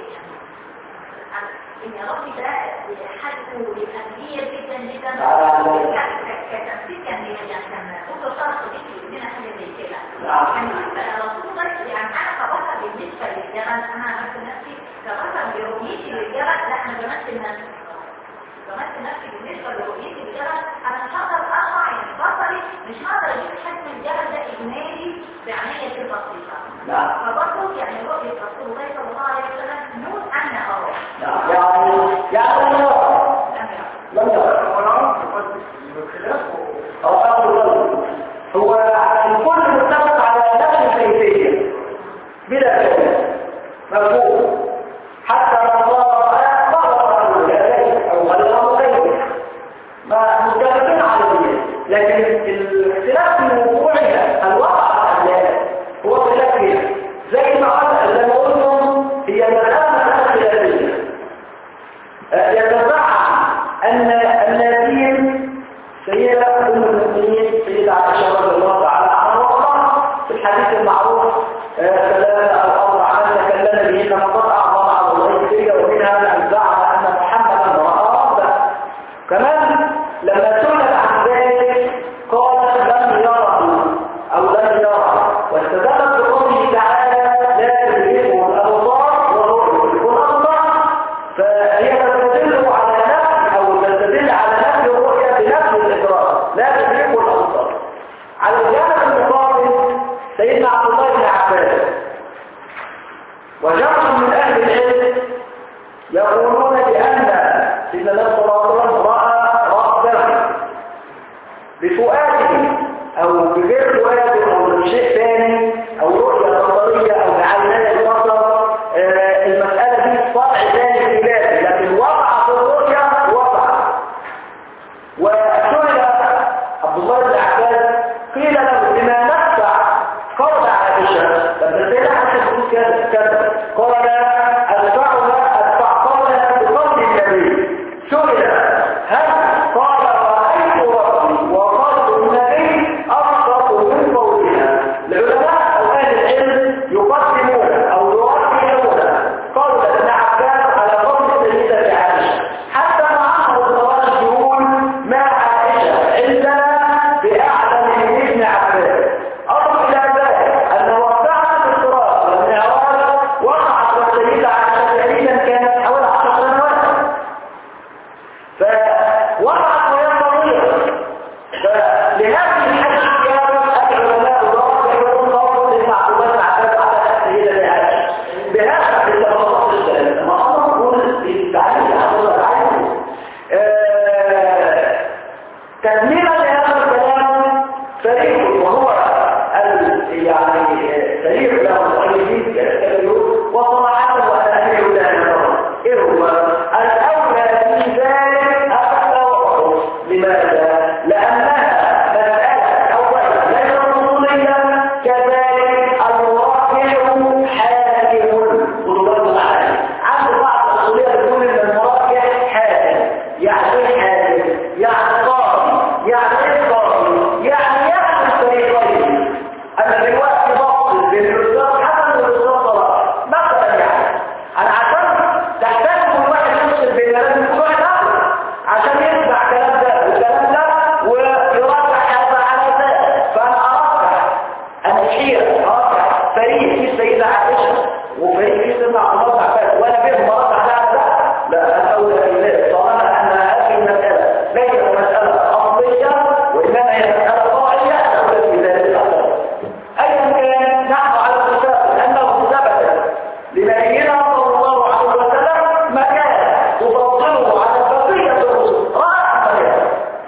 ان ربي ده حجمه يبقى كبير جدا جدا آه. يعني ك- كتمثيل كان يعني كان دكتور شرف صديقي يقول لنا حاجه زي كده نعم. كان يبقى رسول الله يعني انا كبشر بالنسبه للجبل انا عرفت نفسي كبشر برؤيتي للجبل لا انا بمثل نفسي بمثل نفسي بالنسبه لرؤيتي للجبل انا مش هقدر ارفع يعني بصري مش هقدر اجيب حجم الجبل ده اجمالي بعنايه البسيطه نعم فبرضه يعني رؤية رسول الله صلى الله عليه وسلم نون أن أرى نعم يعني يعني لم يرى لم يرى لم يرى أو أمر هو الكل متفق على نفس الكيفية بلا كيفية مفهوم حتى لو صار بعض الولايات أو غير مغير ما متفقين على ذلك لكن الاختلاف في موضوعها الواقع الأحلام هو خلاف كده زي ما قال زي ما قلتم هي مسألة خلافية يتبع أن النبي سيدة أم المؤمنين سيدة على الجانب المقابل سيدنا عبد الله بن عباس وجمع من اهل العلم يقولون بان سيدنا النبي صلى الله عليه وسلم راى رأسا بفؤاده او بغير فؤاده او بشيء ثاني او رؤيه نظريه او بعيني البصر آه، المساله دي طبع ثاني خلافي لكن وقع في الرؤيه وقع وسئل عبد الله بن عباس قيل له لما ندفع قول عائشه طب ده سيدنا عائشه بتقول كذا كذا قال ادفعها ادفع قولها بقول النبي سئل هل قال رايت ربي وقول النبي افضل من قولها العلماء او اهل العلم يقدمون او يرجحون قول ابن عباس على قول السيده عائشه حتى مع الزواج يقول ما عائشه عندنا باعلم من ابن عباس اضف الى ذلك ان وقعت الصراط والمعراج وقعت السيده عائشه تقريبا كانت حوالي 10 سنوات فوقعت وهي صغيره فلهذه الحج كانت العلماء الرابع يقول قول سيدنا عبد الله بن عباس على السيده عائشه بهذا التفاصيل الثلاثه ما الله يقول بالتعليل عبد الله تعالى تكميلا لهذا الكلام فريق وهو ال- يعني فريق له مؤلفين كثيرون وصراحة وأنا أمير لا نظر إيه هو الأولى في ذلك أكثر لماذا؟ لأنها مسألة أولا ليس رسولية كذلك الواقع حاكم ضرورة معاني عند بعض الأصولية بتقول إن الواقع حاكم يعني إيه حاكم؟ يعني قاضي يعني إيه قاضي؟ يعني يحكم فريقين أنا دلوقتي بفصل بين الأستاذ حسن والأستاذ صلاح مثلا يعني أنا عشان تحتاج كل واحد يفصل بين لازم كل واحد أقل عشان يسمع كلام ده والكلام ده ويرجح هذا على ذلك فأنا أرجح أنا حيرة أرجح فريق في السيدة عائشة وفريق في سيدنا عبد الله بن عباس وأنا بهم مرات على هذا لا أنا أولى بالله طالما أن هذه المسألة ليست مسألة أصلية وإنما هي مسألة طاعية أولى في ذلك الأمر أيا كان نحن على الكتاب لأنه ثبت لنبينا صلى الله عليه وسلم مكان تفضله على بقية الرسل رأى مكان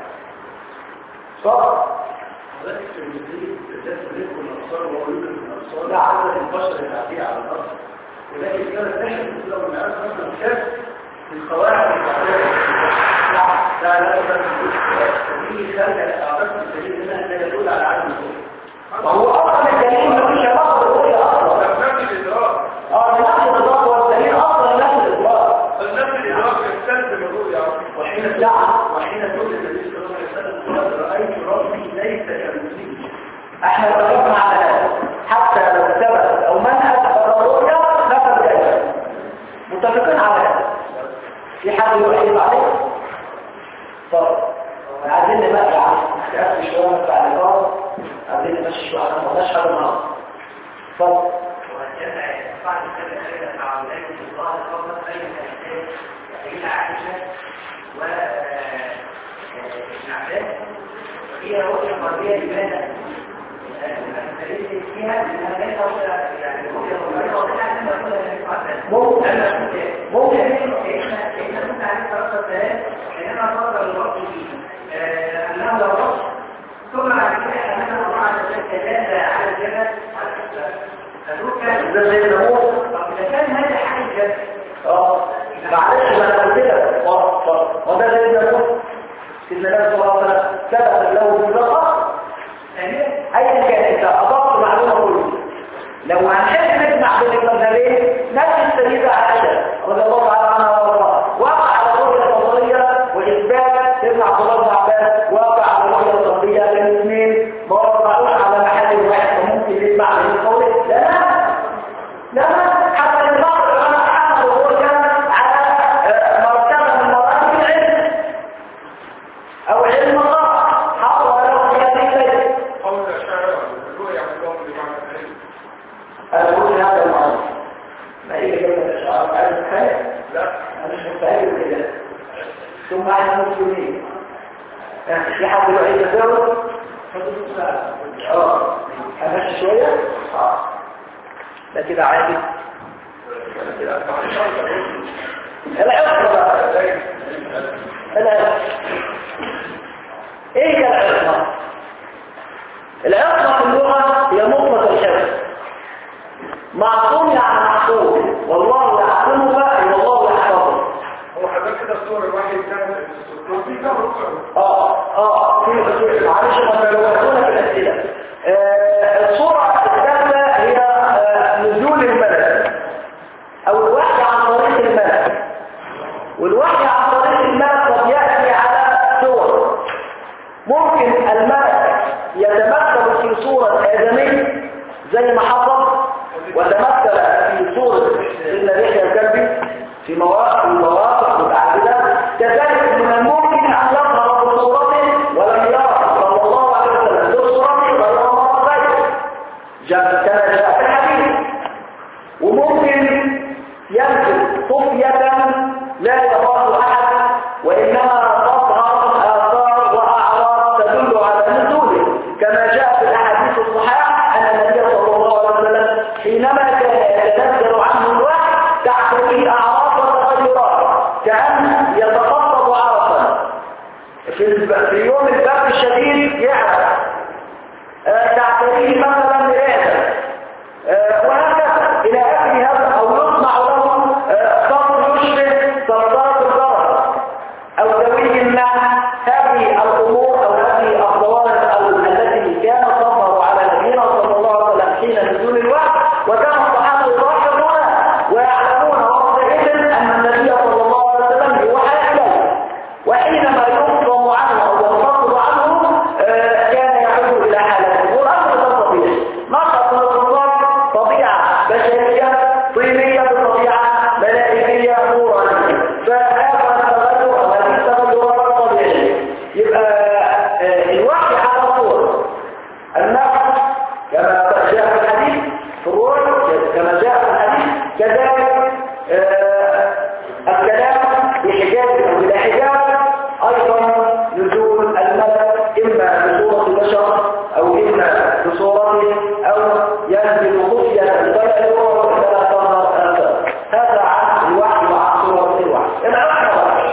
صح ولكن في المدينة بالذات فريق الأبصار وعيون الأبصار نعم. عدد البشر العادية على الأرض ولكن كانت تحت الإسلام والمعارف مثلا كان في القواعد العادية لا لا لا فدي خارجة الأعراف الدليل منها لا يدل على عدم الظلم وهو أصلا الدليل مفيش علاقة بالرؤية أصلا نفس الإدراك اه نفس الإضافة والدليل أصلا نفس الإضافة نفس الإدراك يستلزم الرؤية وحين نعم. وحين تقول النبي صلى الله عليه وسلم قال رأيت ربي ليس كمثله شيء احنا اتفقنا على هذا حتى لو ثبت او من اثبت الرؤيا نفى ذلك متفقين على هذا في حد يؤيد عليه طب عايزين نمشي على نخاف شويه من التعليقات عايزين نمشي شويه على ما نشهد النهارده اتفضل وجمع بعض السنة أيضا مع ولاية الله فقط بين الأحداث سيدنا عائشة وابن عباس هي رؤية مرضية لماذا؟ فليس فيها لأنها ليس رؤية يعني رؤية مرضية وطلع لما رؤية النبي صلى الله عليه وسلم ممكن ممكن كأن كأن موسى عليه الصلاة والسلام حينما صدر الرب فيه أنه لو رأى ثم بعد كده حمله الله عز وجل تجلى على الجبل فدول كان ده زي الناموس طب إذا كان هذا حال الجبل اه معلش ما انا قلت لك اه اه وده زي الناموس سيدنا النبي صلى الله عليه وسلم ثبت له بالبقاء ثانيا ايا كان انت اضفت معلومه كله لو هنحب نجمع بين المذهبين نفس السيده عائشه رضي الله تعالى عنها وارضاها وقع على الرؤيه البصريه واثبات سيدنا عبد الله بن عباس وقع على الرؤيه البصريه الاثنين ما وقعوش على محل واحد فممكن نجمع بين القولين لا لا لا حتى ان بعض العلماء حملوا الرؤيه على آه، مرتبه من مراتب العلم او علم الله حصل همشي شوية اه ده كده عادي ده كده العصمة بقى العصمة ايه هي العصمة العصمة في اللغة هي مطلق الحفظ معصوم يعني معصوم والله يعصمك والله يحفظك هو حضرتك كده الصور الواحد كان الصورتين ده اه اه في في- معلش ما تلوثونا في الاسئله آه، الصوره الثالثه هي آه، نزول الملك او الوحي عن طريق الملك والوحي عن طريق الملك قد ياتي على صور ممكن الملك يتمثل في صوره ادمي زي ما حصل وتمثل في صوره سيدنا يحيى الكلبي في مواقف ومواقف متعدده كذلك من الممكن ان يظهر بصورته ولم يرى صلى الله عليه وسلم بصورته غير مرتين جاء كما جاء في الحديث وممكن ينزل طفية لا يراه أحد وإنما تظهر آثار وأعراض تدل على نزوله كما جاء في الأحاديث الصحيحة أن النبي صلى الله عليه وسلم حينما كان يتنزل عنه الوحي تحتويه أعراض وتغيرات كأن يتخطط عرقا في, الب... في يوم البرد الشديد يعرق آه، تعتريه مثلا مرآة آه، وهكذا إلى آخر هذا أو يصنع له آه، صوت يشبه صلصات الضرر أو ذوي الماء هذه الأمور أو هذه الظواهر أو التي كان تظهر على نبينا صلى الله عليه وسلم حين نزول الوحي وكان الصحابة يلاحظونها ويعلمون وقتئذ أن النبي صلى الله عليه وسلم يوحى إليه وحينما يفصل عنه أو ينفصل عنه آه، كان يعود إلى حالته والأمر ده طبيعي نقص الانفصال طبيعة بشرية طينية بطبيعة ملائكية نورانية فهذا التغير أو هذه التغيرات طبيعية يبقى آه، الوحي على صور النفس كما جاء في الحديث في الروح كما جاء في الحديث كذلك آه، الكلام بحجاب او بلا حجاب ايضا نزول الملك اما بصوره بشر او اما بصورته او ينزل خفيه فلا يرى ولا تظهر اثر هذا عن الوحي وعن صوره الوحي العقل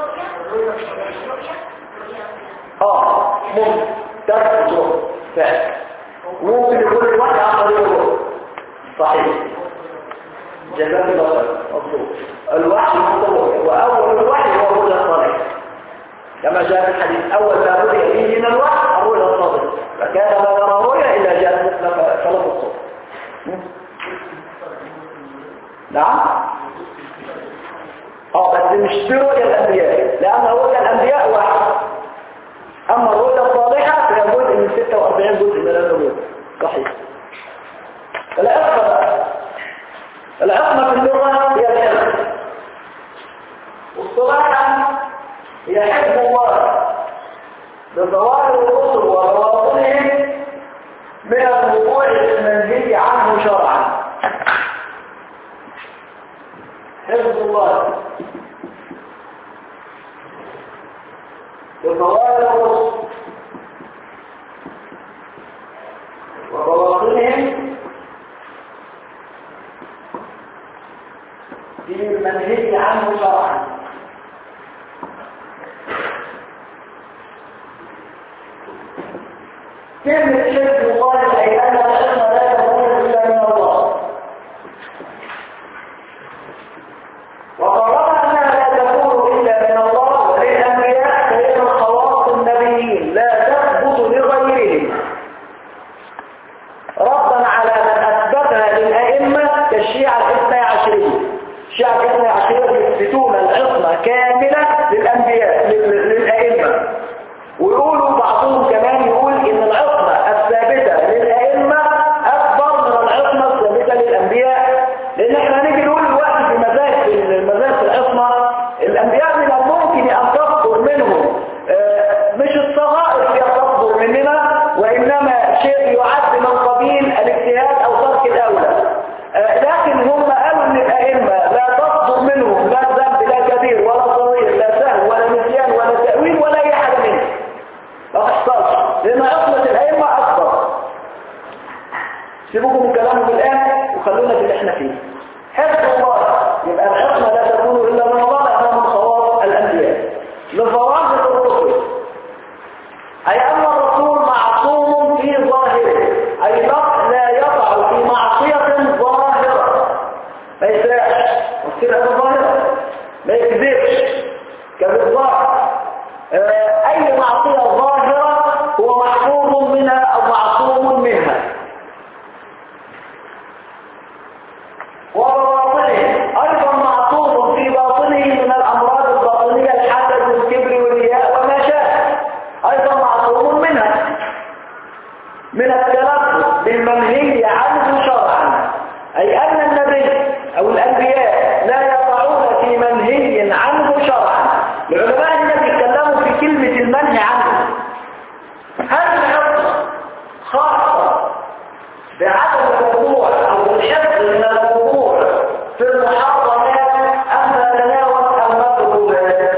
اه ممكن تثبت روح فعلا ممكن يكون الوحي عن طريق الروح صحيح جزاك الله خير مظبوط الوحي مطلوب واول الوحي هو الرؤيا الصالحه كما جاء في الحديث اول ما رؤي به من الوحي الرؤيا الصالحه فكان لا يرى رؤيا الا جاءت مثل فلق الصوت نعم اه بس مش في رؤيا الانبياء لان رؤيا الانبياء واحد اما الرؤيا الصالحه فهي جزء من 46 جزء من النبوه صحيح العصمه بقى العصمه في اللغه هي الحفظ واصطلاحا هي حفظ الله بظواهر الرسل وبواطنهم من الوقوع المنهي عنه شرعا حفظ الله بظواهر الرسل وبواطنهم في المنهي عنه شرعا كلمة حفظ الله أي أن العلم لا يكون إلا من الله وطالما أنها لا تكون إلا من الله وللأنبياء فهي من خواص النبيين لا تثبت لغيرهم ردا على من أثبتها للأئمة كالشيعة الاثنى عشرية الشيعة الاثنى عشرية يثبتون العصمة كاملة للأنبياء لل- للأئمة ويقولوا بعضهم كمان يقول ان العصمة الثابتة للأئمة أكبر من العصمة الثابتة للأنبياء لأن احنا هنيجي نقول دلوقتي في مزاج في مزاج العصمة الأنبياء من الممكن أن تصدر منهم آه، مش الصغائر هي تصدر مننا وإنما شيء يعد من قبيل الاجتهاد أو ترك الأولى آه، لكن هم قالوا ان الأئمة لا تصدر منهم لا ذنب لا كبير ولا صغير لا سهو ولا نسيان ولا تأويل ولا أي حاجة منه ما تحصلش لأن عصمة الأئمة أكبر سيبوكم من كلامه الآن وخلونا في اللي احنا فيه حفظ الله يبقى العصمة لا تكون إلا من الله لأنها من صواب الأنبياء لفرائض الرسل أي أن الرسول معصوم في ظاهره أي لا لا يقع في معصية ظاهرة ما يسرقش وتصير هذا ظاهرة ما يكذبش كبالظاهر آه، أي معصية ظاهرة هو محفوظ منها أو معصوم منها وباطنه أيضا معصوم في باطنه من الأمراض الباطنية الحسد والكبر والرياء وما شاء أيضا معصوم منها من التلفظ بالمنهي عنه شرعا أي أن النبي أو الأنبياء لا يقعون في منهي عنه شرعا العلماء هنا بيتكلموا في كلمة المنهي عنه هل الحفظ خاصة بعدم الوقوع أو الحفظ من الوقوع في المحرمات أم تتناول المكروهات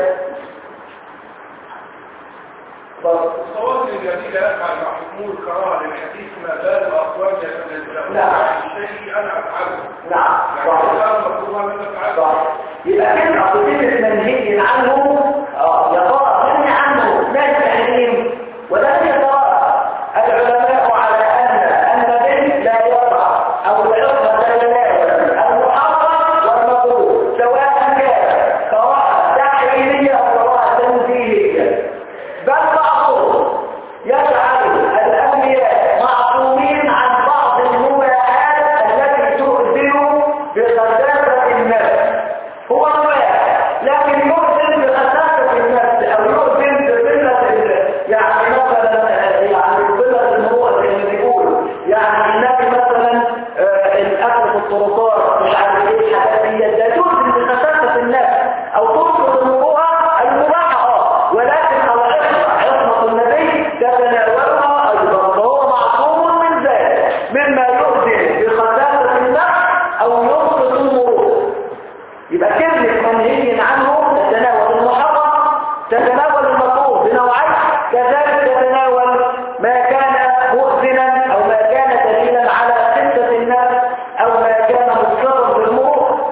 الصواب الذي لا يفعل مع حكم الكراهه للحديث ما بال اقوال يتنزلون نعم. عن الشيء انا افعله نعم يعني لا مكروه من تفعله صح. يبقى كلمة كلمة منهي عنه اه يا ترى منهي عنه ما التحريم ولم يترى العلماء على أن النبي لا يرى أو العصمة لا يناول المحرم والمكروه سواء كان قراءة تحريمية أو قراءة تنزيهية بل بعضهم يجعل الأنبياء معصومين عن بعض المباحات التي تؤذن بغزالة النفس هو مباح لكن يؤذن بغزالة النفس أو يؤذن بقلة ال- يعني مثلا آه، يعني قلة المروءة زي ما بيقولوا يعني النبي مثلا آه، الأكل في الطرقات مش عارف ايه الحاجات دي ده تؤذن بغزالة النفس أو تفرض المروءة المباحة اه ولكن العصمة عصمة النبي تتناولها أيضا فهو معصوم من ذلك مما يؤذن بخساسة النفس أو يسقط المروءة يبقى كلمة منهي عنه تتناول المحرم تتناول المكروه بنوعين كذلك تتناول ما كان مؤذنا أو ما كان دليلا على خسة النفس أو ما كان مضطرا بالمروءة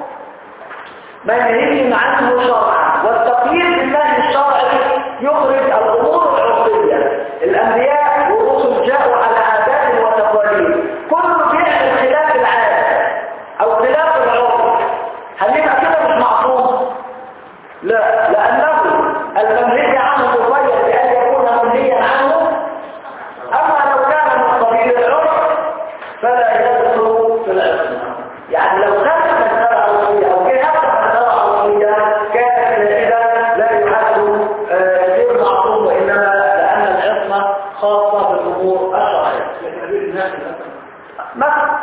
منهي عنه شرعا والتقييد بالله الشرعي يخرج الامور العرفيه الانبياء والرسل جاءوا على عادات وتقاليد كل بيعمل خلاف العاده او خلاف العرف هل يبقى كده مش معصوم لا لانه المنهي عنه مقيد بان يكون منهيا عنه اما لو كان من قبيل العرف فلا يدخل في العصمه يعني لو كانت مساله عرفيه او كانت مساله عرفيه كانت اذا لا يحد آه، غير معصوم وانما لان العصمه خاصه بالامور الشرعيه مثلا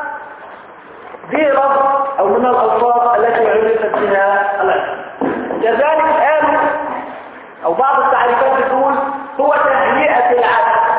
دي لفظ او من الالفاظ التي عرفت بها العصمه كذلك قالوا او بعض التعريفات بتقول هو تهيئه العبد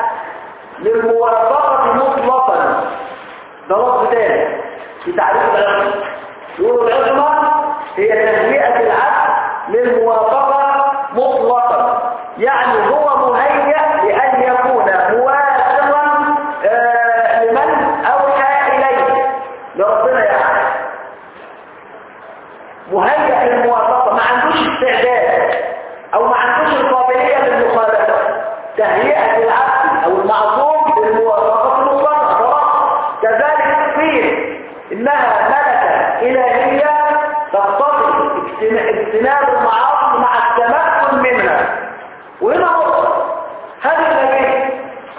للموافقه مطلقا ده لفظ تاني في تعريف العصمه يقولوا العصمه هي تهيئه العبد للموافقه مطلقا يعني هو مهيئ لان يكون موافقا آه، لمن اوحى اليه لربنا يعني مهيئ للموافقه ما عندوش استعداد او ما عندوش القابليه للمخالفه تهيئه العبد او المعصوم للموافقه المطلقه خلاص كذلك قيل انها ملكه الهيه تقتضي اجتنا- اجتناب المعاصي مع التمكن منها وهنا نقطه هل النبي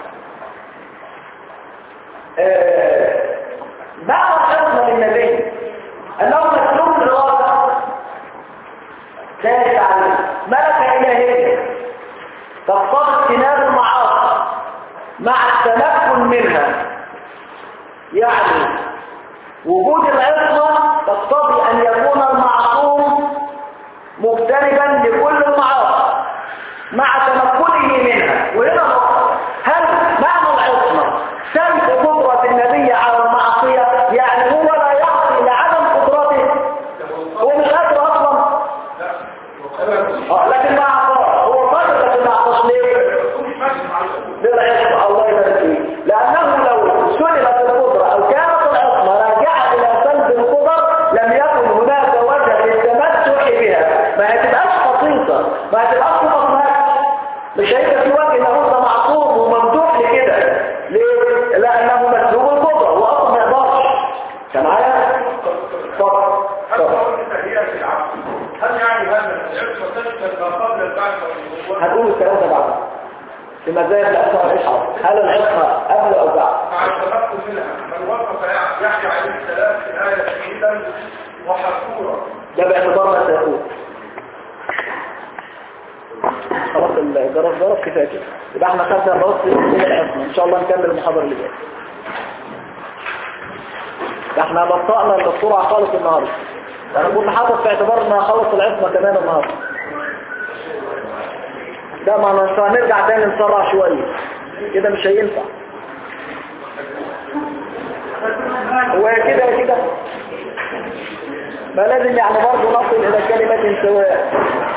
آه، معنى الحكمه للنبي انه مسلوب الاراده ثالث عليه ملكه الهيه تقتضي اجتناب المعاصي مع التمكن منها يعني وجود العصمة تقتضي أن يكون المعصوم مجتنبا لكل المعاصي مع تمكنه منها وهنا نقطة هل معنى العصمة سلب قدرة النبي على المعصية يعني هو لا يعصي لعدم قدرته هو مش قادر أصلا آه، لكن ما عصاه هو قادر لكن ما عصاش ليه؟ للعصمة الله يبارك فيه لأنه لو سلبت القدرة أو كانت البعث والنبوة هتقول الكلام ده بعد في مزايا العصمة والإشعار هل العصمة قبل أو بعد مع التمكن منها من وصف يحيى عليه السلام في الآية شهيدا وحصورا ده باعتبار ما سيقول خلاص الجرس ضرب كفايه كده يبقى احنا خدنا الرص من العصمة ان شاء الله نكمل المحاضرة اللي جايه ده احنا بطأنا السرعة خالص النهاردة انا كنت حاطط في اعتبار ان اخلص العصمة كمان النهاردة ده ما مش هنرجع تاني نسرع شوية كده مش هينفع هو كده كده ما لازم يعني برضه نصل الى كلمة سواء